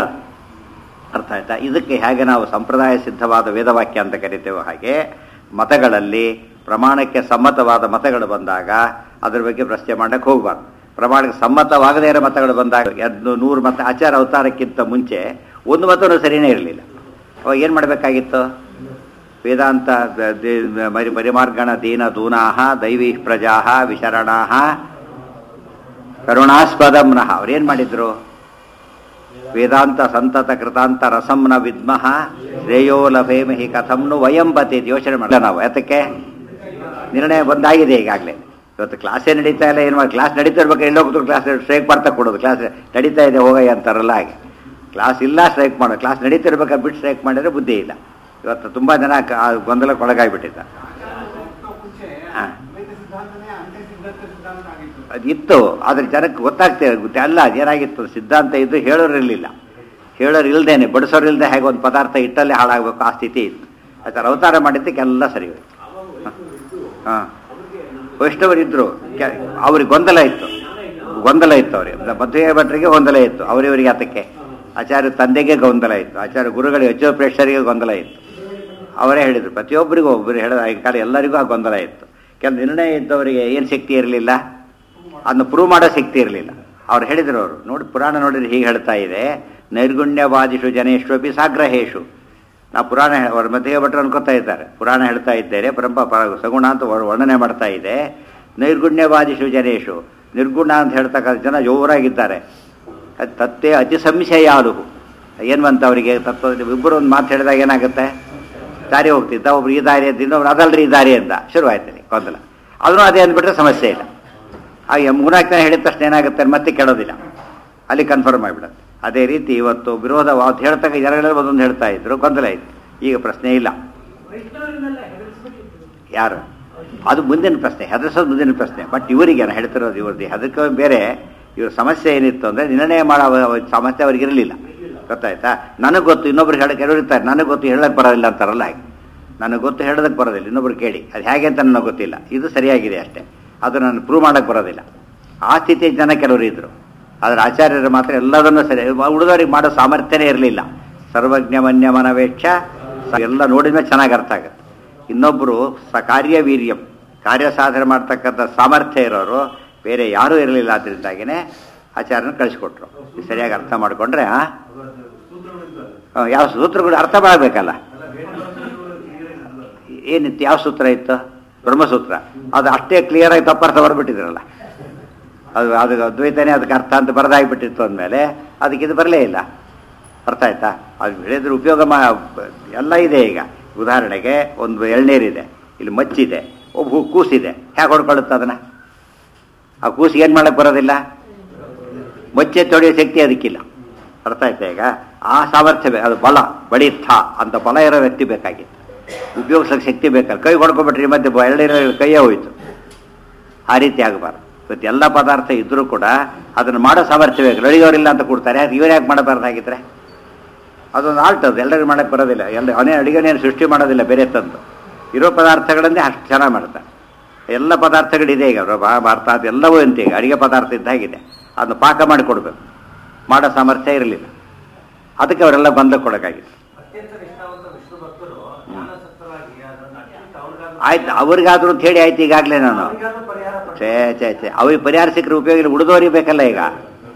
ಅರ್ಥ ಆಯ್ತಾ ಇದಕ್ಕೆ ಹೇಗೆ ನಾವು ಸಂಪ್ರದಾಯ ಸಿದ್ಧವಾದ ವೇದವಾಕ್ಯ ಅಂತ ಕರಿತೇವೋ ಹಾಗೆ ಮತಗಳಲ್ಲಿ ಪ್ರಮಾಣಕ್ಕೆ ಸಮ್ಮತವಾದ ಮತಗಳು ಬಂದಾಗ ಅದ್ರ ಬಗ್ಗೆ ಪ್ರಶ್ನೆ ಮಾಡಕ್ಕೆ ಹೋಗಬಾರ್ದು ಪ್ರಮಾಣಕ್ಕೆ ಸಮ್ಮತವಾಗದೇ ಇರೋ ಮತಗಳು ಬಂದಾಗ ಎರಡು ನೂರು ಮತ ಆಚಾರ ಅವತಾರಕ್ಕಿಂತ ಮುಂಚೆ ಒಂದು ಮತನೂ ಸರಿಯೇ ಇರಲಿಲ್ಲ ಅವಾಗ ಏನು ಮಾಡಬೇಕಾಗಿತ್ತು ವೇದಾಂತ ದ- ದೇ- ಮರಿ ಪರಿಮಾರ್ಗಣ ದೀನ ದೂನಾಹ ದೈವೀ ಪ್ರಜಾ ವಿಶರಣಾ ಕರುಣಾಸ್ಪದಮ್ನಃ ಅವ್ರೇನು ಮಾಡಿದ್ರು ವೇದಾಂತ ಸಂತತ ಕೃತಾಂತ ರಸಂನ ವಿದ್ಮಃ ಶ್ರೇಯೋ ಲಭೇಮಹಿ ಕಥಂನು ವಯಂ ಬತಿ ಯೋಚನೆ ಮಾಡಲ್ಲ ನಾವು ಯಾತಕ್ಕೆ ನಿರ್ಣಯ ಬಂದಾಗಿದೆ ಈಗಾಗಲೇ ಇವತ್ತು ಕ್ಲಾಸೇ ನಡೀತಾ ಇಲ್ಲ ಏನು ಮಾಡಿ ಕ್ಲಾಸ್ ನಡೀತಾ ಇರ್ಬೇಕು ಎಲ್ಲೋ ಕೂತ್ಕೊಂಡು ಕ್ಲಾಸ್ ಸ್ಟ್ರೈಕ್ ಮಾಡ್ತಾ ಕೊಡೋದು ಕ್ಲಾಸ್ ನಡೀತಾ ಇದೆ ಹೋಗಯ್ಯ ಅಂತಾರಲ್ಲ ಹಾಗೆ ಕ್ಲಾಸ್ ಇಲ್ಲ ಸ್ಟ್ರೈಕ್ ಮಾಡೋದು ಕ್ಲಾಸ್ ನಡೀತಾ ಇರ್ಬೇಕಾದ್ರೆ ಬಿಟ್ಟು ಸ್ಟ್ರೈಕ್ ಮಾಡಿದ್ರೆ ಬುದ್ಧಿ ಇಲ್ಲ ಇವತ್ತು ತುಂಬ ಜನ ಕ- ಆ ಗೊಂದಲಕ್ಕೆ ಒಳಗಾಗ್ಬಿಟ್ಟಿದ್ದ ಹಾ. ಅದು ಇತ್ತು ಆದ್ರೆ ಜನಕ್ಕೆ ಗೊತ್ತಾಗ್ತಿಲ್ಲ ಗೊತ್ತ ಅಲ್ಲ ಅದೇನಾಗಿತ್ತು ಸಿದ್ಧಾಂತ ಇದ್ದು ಹೇಳೋರು ಇರಲಿಲ್ಲ ಹೇಳೋರು ಇಲ್ದೇನೆ ಬಡಿಸೋರು ಇಲ್ಲದೆ ಹೇಗೆ ಒಂದು ಪದಾರ್ಥ ಇಟ್ಟಲ್ಲೇ ಹಾಳಾಗಬೇಕು ಆ ಸ್ಥಿತಿ ಇತ್ತು ಆಯ್ತಾರೆ ಅವತಾರ ಮಾಡಿದ್ದಕ್ಕೆಲ್ಲ ಸರಿ ಹೋಯ್ತು ಹಾಂ ವೈಷ್ಣವರಿದ್ರು ಕೆ- ಅವ್ರಿಗೆ ಗೊಂದಲ ಇತ್ತು ಗೊಂದಲ ಇತ್ತು ಅವರಿಗೆ ಮದುವೆ ಭಟ್ರಿಗೆ ಗೊಂದಲ ಇತ್ತು ಅವರಿವರಿಗೆ ಆತಕ್ಕೆ ಆಚಾರ್ಯ ತಂದೆಗೆ ಗೊಂದಲ ಇತ್ತು ಆಚಾರ್ಯ ಗುರುಗಳಿಗೆ ಯಜ್ಜೋ ಪ್ರೇಕ್ಷರಿಗೆ ಗೊಂದಲ ಇತ್ತು ಅವರೇ ಹೇಳಿದರು ಪ್ರತಿಯೊಬ್ಬರಿಗೂ ಒಬ್ಬರು ಹೇಳಿದ ಈ ಕಾಲ ಎಲ್ಲರಿಗೂ ಆ ಗೊಂದಲ ಇತ್ತು ಕೆಲ ನಿರ್ಣಯ ಇದ್ದವರಿಗೆ ಏನು ಶಕ್ತಿ ಇರಲಿಲ್ಲ ಅದನ್ನು ಪ್ರೂವ್ ಮಾಡೋ ಶಕ್ತಿ ಇರಲಿಲ್ಲ ಅವ್ರು ಹೇಳಿದ್ರು ಅವರು ನೋಡಿ ಪುರಾಣ ನೋಡಿದ್ರೆ ಹೀಗೆ ಹೇಳ್ತಾ ಇದೆ ನೈರ್ಗುಣ್ಯವಾದಿಷು ಜನೇಶ್ವಪಿ ಸಾಗ್ರಹೇಶು ನಾವು ಪುರಾಣ ಹೇ- ಅವ್ರ ಮಧ್ಯೆ ಭಟ್ರು ಅನ್ಕೋತಾ ಇದ್ದಾರೆ ಪುರಾಣ ಹೇಳ್ತಾ ಇದ್ದೇನೆ ಪರಂಪ ಪ- ಸಗುಣ ಅಂತ ವರ್- ವರ್ಣನೆ ಮಾಡ್ತಾ ಇದೆ ನೈರ್ಗುಣ್ಯವಾದಿಷು ಜನೇಶು ನಿರ್ಗುಣ ಅಂತ ಹೇಳ್ತಕ್ಕಂಥ ಜನ ಜೋರಾಗಿದ್ದಾರೆ ಅದ್ ತತ್ತೇ ಅತಿ ಸಂಶಯಾಲು ಏನ್ವಂತ ಅವರಿಗೆ ತತ್ವ ಇಬ್ಬರು ಒಂದು ಮಾತು ಹೇಳಿದಾಗ ಏನಾಗುತ್ತೆ ದಾರಿ ಹೋಗ್ತಿದ್ದ ಒಬ್ರು ಈ ದಾರಿ ಅಂತ ಇನ್ನೊಬ್ರು ಅದಲ್ರಿ ಈ ದಾರಿ ಅಂತ ಶುರುವಾಯ್ತು ಗೊಂದಲ ಅದನ್ನು ಅದೇ ಅಂದ್ಬಿಟ್ರೆ ಸಮಸ್ಯೆ ಇಲ್ಲ ಹಾಗೆ ಮೂರ್ನಾಲ್ಕು ಜನ ಹೇಳಿದ ತಕ್ಷಣ ಏನಾಗುತ್ತೆ ಮತ್ತೆ ಕೆಡೋದಿಲ್ಲ ಅಲ್ಲಿ ಕನ್ಫರ್ಮ್ ಆಗಿಬಿಡುತ್ತೆ ಅದೇ ರೀತಿ ಇವತ್ತು ವಿರೋಧ ವಾದ ಹೇಳ್ತಕ್ಕ ಜನಗಳೆಲ್ಲ ಒಂದೊಂದು ಹೇಳ್ತಾ ಇದ್ರು ಗೊಂದಲ ಇತ್ತು ಈಗ ಪ್ರಶ್ನೆ ಇಲ್ಲ ಯಾರು ಅದು ಮುಂದಿನ ಪ್ರಶ್ನೆ ಹೆದರ್ಸೋದು ಮುಂದಿನ ಪ್ರಶ್ನೆ ಬಟ್ ಇವರಿಗೆ ನಾನು ಹೇಳ್ತಿರೋದು ಇವ್ರದ್ದು ಹೆದರ್ಕೋ ಬೇರೆ ಇವ್ರ ಸಮಸ್ಯೆ ಏನಿತ್ತು ಅಂದರೆ ನಿರ್ಣಯ ಮಾಡೋ ಅವ- ಸಮಸ್ಯೆ ಅವ್ರಿಗೆ ಇರಲಿಲ್ಲ ಗೊತ್ತಾಯ್ತಾ ನನಗೆ ಗೊತ್ತು ಇನ್ನೊಬ್ರಿಗೆ ಹೇಳಕ್ಕೆ ಕೆಲವರು ಇರ್ತಾರೆ ನನಗೆ ಗೊತ್ತು ಹೇಳಕ್ಕೆ ಬರೋದಿಲ್ಲ ಅಂತಾರಲ್ಲ ಹಾಗೆ ನನಗೆ ಗೊತ್ತು ಹೇಳೋದಕ್ಕೆ ಬರೋದಿಲ್ಲ ಇನ್ನೊಬ್ರು ಕೇಳಿ ಅದು ಹೇಗೆ ಅಂತ ನನಗೆ ಗೊತ್ತಿಲ್ಲ ಇದು ಸರಿಯಾಗಿದೆ ಅಷ್ಟೇ ಅದು ನಾನು ಪ್ರೂವ್ ಮಾಡೋಕ್ಕೆ ಬರೋದಿಲ್ಲ ಆ ಸ್ಥಿತಿಯ ಜನ ಕೆಲವರು ಇದ್ದರು ಆದರೆ ಆಚಾರ್ಯರು ಮಾತ್ರ ಎಲ್ಲದನ್ನೂ ಸರಿ ಉಳಿದವರಿಗೆ ಮಾಡೋ ಸಾಮರ್ಥ್ಯನೇ ಇರಲಿಲ್ಲ ಸರ್ವಜ್ಞ ಮನ್ಯ ಮನವೇಕ್ಷ ಎಲ್ಲ ನೋಡಿದ ಮೇಲೆ ಚೆನ್ನಾಗಿ ಅರ್ಥ ಆಗುತ್ತೆ ಇನ್ನೊಬ್ಬರು ಸ ಕಾರ್ಯ ವೀರ್ಯಂ ಕಾರ್ಯ ಸಾಧನೆ ಮಾಡ್ತಕ್ಕಂಥ ಸಾಮರ್ಥ್ಯ ಇರೋರು ಬೇರೆ ಯಾರೂ ಇರಲಿಲ್ಲ ಅದರಿಂದಾಗಿನೇ ಆಚಾರ್ಯನ ಕಳಿಸ್ಕೊಟ್ರು ಇದು ಸರಿಯಾಗಿ ಅರ್ಥ ಮಾಡಿಕೊಂಡ್ರೆ ಆ ಆ, ಯಾವ ಸೂತ್ರಗಳು ಅರ್ಥ ಮಾಡಬೇಕಲ್ಲ ಏನಿತ್ತು ಯಾವ ಸೂತ್ರ ಇತ್ತು ಬ್ರಹ್ಮಸೂತ್ರ ಅದು ಅಷ್ಟೇ ಕ್ಲಿಯರ್ ಆಗಿ ತಪ್ಪರ್ಥ ಬರ್ಬಿಟ್ಟಿದ್ರಲ್ಲ ಅದು ಅದು ಅದ್ವೈತನೇ ಅದಕ್ಕೆ ಅರ್ಥ ಅಂತ ಬರದಾಗಿಬಿಟ್ಟಿತ್ತು ಅಂದಮೇಲೆ ಅದಕ್ಕೆ ಇದು ಬರಲೇ ಇಲ್ಲ ಅರ್ಥ ಆಯ್ತಾ ಅದು ಹೇಳಿದ್ರೆ ಉಪಯೋಗ ಮಾ ಎಲ್ಲ ಇದೆ ಈಗ ಉದಾಹರಣೆಗೆ ಒಂದು ಎಳ್ನೀರಿದೆ ಇಲ್ಲಿ ಮಚ್ಚಿದೆ ಒಬ್ಬ ಹೂ- ಕೂಸಿದೆ ಹೇಗೆ ಹೊಡ್ಕೊಳ್ಳುತ್ತೆ ಅದನ್ನು ಆ ಕೂಸಿಗೆ ಏನು ಮಾಡಕ್ಕೆ ಬರೋದಿಲ್ಲ ಮಚ್ಚೆ ತೊಳೆಯೋ ಶಕ್ತಿ ಅದಕ್ಕಿಲ್ಲ ಅರ್ಥ ಆಯ್ತಾ ಈಗ ಆ ಸಾಮರ್ಥ್ಯ ಬೇ- ಅದು ಬಲ ಬಳಿತ್ಥ ಅಂತ ಬಲ ಇರೋ ವ್ಯಕ್ತಿ ಬೇಕಾಗಿತ್ತು ಉಪಯೋಗಿಸೋಕೆ ಶಕ್ತಿ ಬೇಕಲ್ಲ ಕೈ ಹೊಡ್ಕೊಬಿಟ್ರೆ ಈ ಮಧ್ಯೆ ಎಳ್ನೀರ ಕೈಯೇ ಹೋಯ್ತು ಆ ರೀತಿ ಆಗಬಾರ್ದು ಇವತ್ತು ಎಲ್ಲ ಪದಾರ್ಥ ಇದ್ರೂ ಕೂಡ ಅದನ್ನು ಮಾಡೋ ಸಾಮರ್ಥ್ಯ ಬೇಕು ಅಡಿಗೆಯವರಿಲ್ಲ ಅಂತ ಕೊಡ್ತಾರೆ ಅದು ಇವ್ರು ಯಾಕೆ ಮಾಡಬಾರ್ದಾಗಿದ್ರೆ ಅದೊಂದು ಆರ್ಟ್ ಅದು ಎಲ್ಲರಿಗೂ ಮಾಡಕ್ಕೆ ಬರೋದಿಲ್ಲ ಎಲ್ಲ ಅವನೇ ಅಡಿಗೆನೇನು ಸೃಷ್ಟಿ ಮಾಡೋದಿಲ್ಲ ಬೇರೆ ತಂದು ಇರೋ ಪದಾರ್ಥಗಳನ್ನೇ ಅಷ್ಟು ಚೆನ್ನಾಗಿ ಮಾಡ್ತಾರೆ ಎಲ್ಲ ಪದಾರ್ಥಗಳಿದೆ ಈಗ ರವ, ಭಾರತ ಅದೆಲ್ಲವೂ ಅಂತ ಈಗ ಅಡಿಗೆ ಪದಾರ್ಥ ಇದ್ದಾಗಿದೆ ಅದನ್ನು ಪಾಕ ಮಾಡಿ ಕೊಡಬೇಕು ಮಾಡೋ ಸಾಮರ್ಥ್ಯ ಇರಲಿಲ್ಲ ಅದಕ್ಕೆ ಅವರೆಲ್ಲ ಬಂದ ಕೊಡೋಕ್ಕಾಗಿತ್ತು
ಅತ್ಯಂತ ನಿಷ್ಠಾವಂತ ವಿಷ್ಣು ಭಕ್ತರು ಜ್ಞಾನಸಕ್ತರಾಗಿ ಅದನ್ನ ಅಟ್ಲೀಸ್ಟ್ ಅವ್ರಿಗಾದ್ರೂ
ಆಯ್ತು ಅವ್ರಿಗಾದ್ರೂ ಅಂತ ಹೇಳಿ ಆಯ್ತು ಈಗಾಗಲೇ ನಾನು
ಅವ್ರಿಗಾದ್ರೂ ಪರಿಹಾರ ಪಡ್ಕೊಂಡು
ಛೇ ಛೇ ಛೇ ಅವ್ರಿಗೆ ಪರಿಹಾರ ಸಿಕ್ಕರೆ ಉಪಯೋಗ ಇಲ್ಲ ಉಳಿದವ್ರಿಗೆ ಬೇಕಲ್ಲ ಈಗ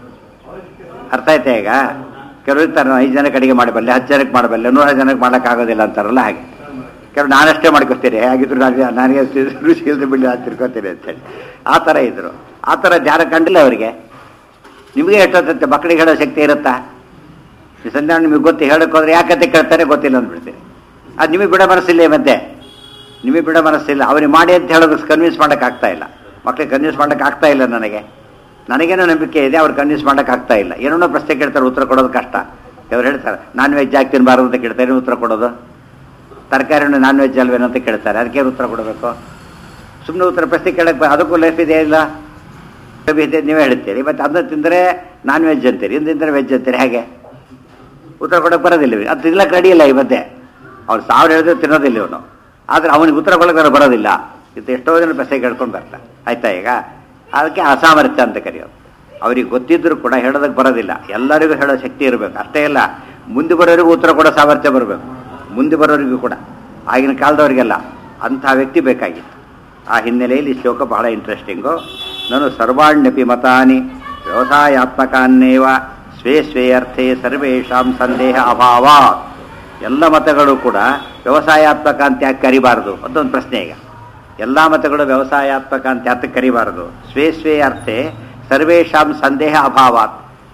ಅರ್ಥ ಆಯ್ತಾ ಈಗ ಕೆಲವರು ಇರ್ತಾರೆ ನಾನು ಐದು ಜನಕ್ಕೆ ಅಡಿಗೆ ಮಾಡಬಲ್ಲೆ ಹತ್ತು ಜನಕ್ಕೆ ಮಾಡಬಲ್ಲೆ ನೂರ ಜನಕ್ಕೆ ಮಾಡೋಕ್ಕಾಗೋದಿಲ್ಲ ಅಂತಾರಲ್ಲ ಹಾಗೆ ಕೆಲವು ನಾನಷ್ಟೇ ಮಾಡ್ಕೊತೀನಿ ಹಾಗಿದ್ರು ನಾನು ನನಗೆ ರುಚಿ ಇಲ್ಲದೆ ಬಿಡಿ ನಾನು ತಿರ್ಕೊತೀನಿ ಅಂತೇಳಿ ಆ ಥರ ಇದ್ರು ಆ ಥರ ಧ್ಯಾನ ಕಂಡಿಲ್ಲ ಅವರಿಗೆ ನಿಮಗೆ ಎಷ್ಟೊತ್ತಂತೆ ಮಕ್ಕಳಿಗೆ ಹೇಳೋ ಶಕ್ತಿ ಇರುತ್ತಾ ಈ ಸಂಧ್ಯಾ ನಿಮಗೆ ಗೊತ್ತು ಹೇಳಕ್ಕೆ ಹೋದ್ರೆ ಯಾಕಂತ ಕೇಳ್ತಾರೆ ಗೊತ್ತಿಲ್ಲ ಅಂದ್ಬಿಡ್ತೀರಿ ಅದು ನಿಮಗೆ ಬಿಡೋ ಮನಸ್ಸಿಲ್ಲ ಮತ್ತೆ ನಿಮಗೆ ಬಿಡೋ ಮನಸ್ಸಿಲ್ಲ ಅವ್ರಿಗೆ ಮಾಡಿ ಅಂತ ಹೇಳೋದಕ್ಕೆ ಕನ್ವಿನ್ಸ್ ಮಾಡೋಕೆ ಆಗ್ತಾ ಇಲ್ಲ ಮಕ್ಳಿಗೆ ಕನ್ವಿನ್ಸ್ ಮಾಡೋಕೆ ಆಗ್ತಾ ಇಲ್ಲ ನನಗೆ ನನಗೇನೋ ನಂಬಿಕೆ ಇದೆ ಅವ್ರು ಕನ್ವಿನ್ಸ್ ಮಾಡೋಕೆ ಆಗ್ತಾ ಇಲ್ಲ ಏನೋ ಪ್ರಶ್ನೆ ಕೇಳ್ತಾರೆ ಉತ್ತರ ಕೊಡೋದು ಕಷ್ಟ ಅವ್ರು ಹೇಳ್ತಾರೆ ನಾನ್ ವೆಜ್ ಯಾಕೆ ತಿನ್ನಬಾರ್ದು ಅಂತ ಕೇಳ್ತಾರೆ ಏನು ಉತ್ತರ ಕೊಡೋದು ತರಕಾರಿನೂ ನಾನ್ ವೆಜ್ ಅಲ್ವೇನೋ ಅಂತ ಕೇಳ್ತಾರೆ ಅದಕ್ಕೆ ಉತ್ತರ ಕೊಡಬೇಕು ಸುಮ್ಮನೆ ಉತ್ತರ ಪ್ರಶ್ನೆ ಕೇಳಕ್ಕೆ ಅದಕ್ಕೂ ಲೈಫ್ ಇದೆ ಇಲ್ಲ ಲೈಫ್ ಇದೆ ನೀವೇ ಹೇಳ್ತೀರಿ ಮತ್ತು ಅದನ್ನ ತಿಂದರೆ ನಾನ್ ವೆಜ್ ಅಂತೀರಿ ಇನ್ನು ತಿಂದರೆ ವೆಜ್ ಅಂತೀರಿ ಹಾಗೆ ಉತ್ತರ ಕೊಡೋಕೆ ಬರೋದಿಲ್ಲ ಇವ್ರಿಗೆ. ಅದು ತಿನ್ಲಕ್ಕೆ ರೆಡಿ ಇಲ್ಲ ಈ ಮಧ್ಯೆ ಅವ್ರು ಸಾವಿರ ಹೇಳಿದ್ರೆ ತಿನ್ನೋದಿಲ್ಲ ಇವನು ಆದರೆ ಅವನಿಗೆ ಉತ್ತರ ಕೊಡೋಕೆ ಬರೋದಿಲ್ಲ ಇದು ಎಷ್ಟೋ ಜನ ಪ್ರಶ್ನೆ ಕೇಳ್ಕೊಂಡು ಬರ್ತಾರೆ ಆಯ್ತಾ ಈಗ ಅದಕ್ಕೆ ಅಸಾಮರ್ಥ್ಯ ಅಂತ ಕರೆಯೋದು ಅವ್ರಿಗೆ ಗೊತ್ತಿದ್ರು ಕೂಡ ಹೇಳೋದಕ್ಕೆ ಬರೋದಿಲ್ಲ ಎಲ್ಲರಿಗೂ ಹೇಳೋ ಶಕ್ತಿ ಇರಬೇಕು ಅಷ್ಟೇ ಇಲ್ಲ ಮುಂದೆ ಬರೋರಿಗೂ ಉತ್ತರ ಕೊಡೋ ಸಾಮರ್ಥ್ಯ ಬರಬೇಕು ಮುಂದೆ ಬರೋರಿಗೂ ಕೂಡ ಆಗಿನ ಕಾಲದವರಿಗೆಲ್ಲ ಅಂಥ ವ್ಯಕ್ತಿ ಬೇಕಾಗಿತ್ತು ಆ ಹಿನ್ನೆಲೆಯಲ್ಲಿ ಈ ಶ್ಲೋಕ ಬಹಳ ಇಂಟ್ರೆಸ್ಟಿಂಗು ನಾನು ಸರ್ವಾಣ್ಯಪಿ ಮತಾನಿ ವ್ಯವಸಾಯಾತ್ಮಕಾನ್ನೇವ ಸ್ವೇ ಸ್ವೇ ಅರ್ಥೇ ಸರ್ವೇಷಾಂ ಸಂದೇಹ ಅಭಾವ ಎಲ್ಲ ಮತಗಳು ಕೂಡ ವ್ಯವಸಾಯಾತ್ಮಕ ಅಂತ ಯಾಕೆ ಕರಿಬಾರದು ಅದೊಂದು ಪ್ರಶ್ನೆ ಈಗ ಎಲ್ಲ ಮತಗಳು ವ್ಯವಸಾಯಾತ್ಮಕ ಅಂತ ಯಾತಕ್ಕೆ ಕರಿಬಾರದು ಸ್ವೇ ಸ್ವೇ ಅರ್ಥೆ ಸರ್ವೇಷಾಂ ಸಂದೇಹ ಅಭಾವಾತ್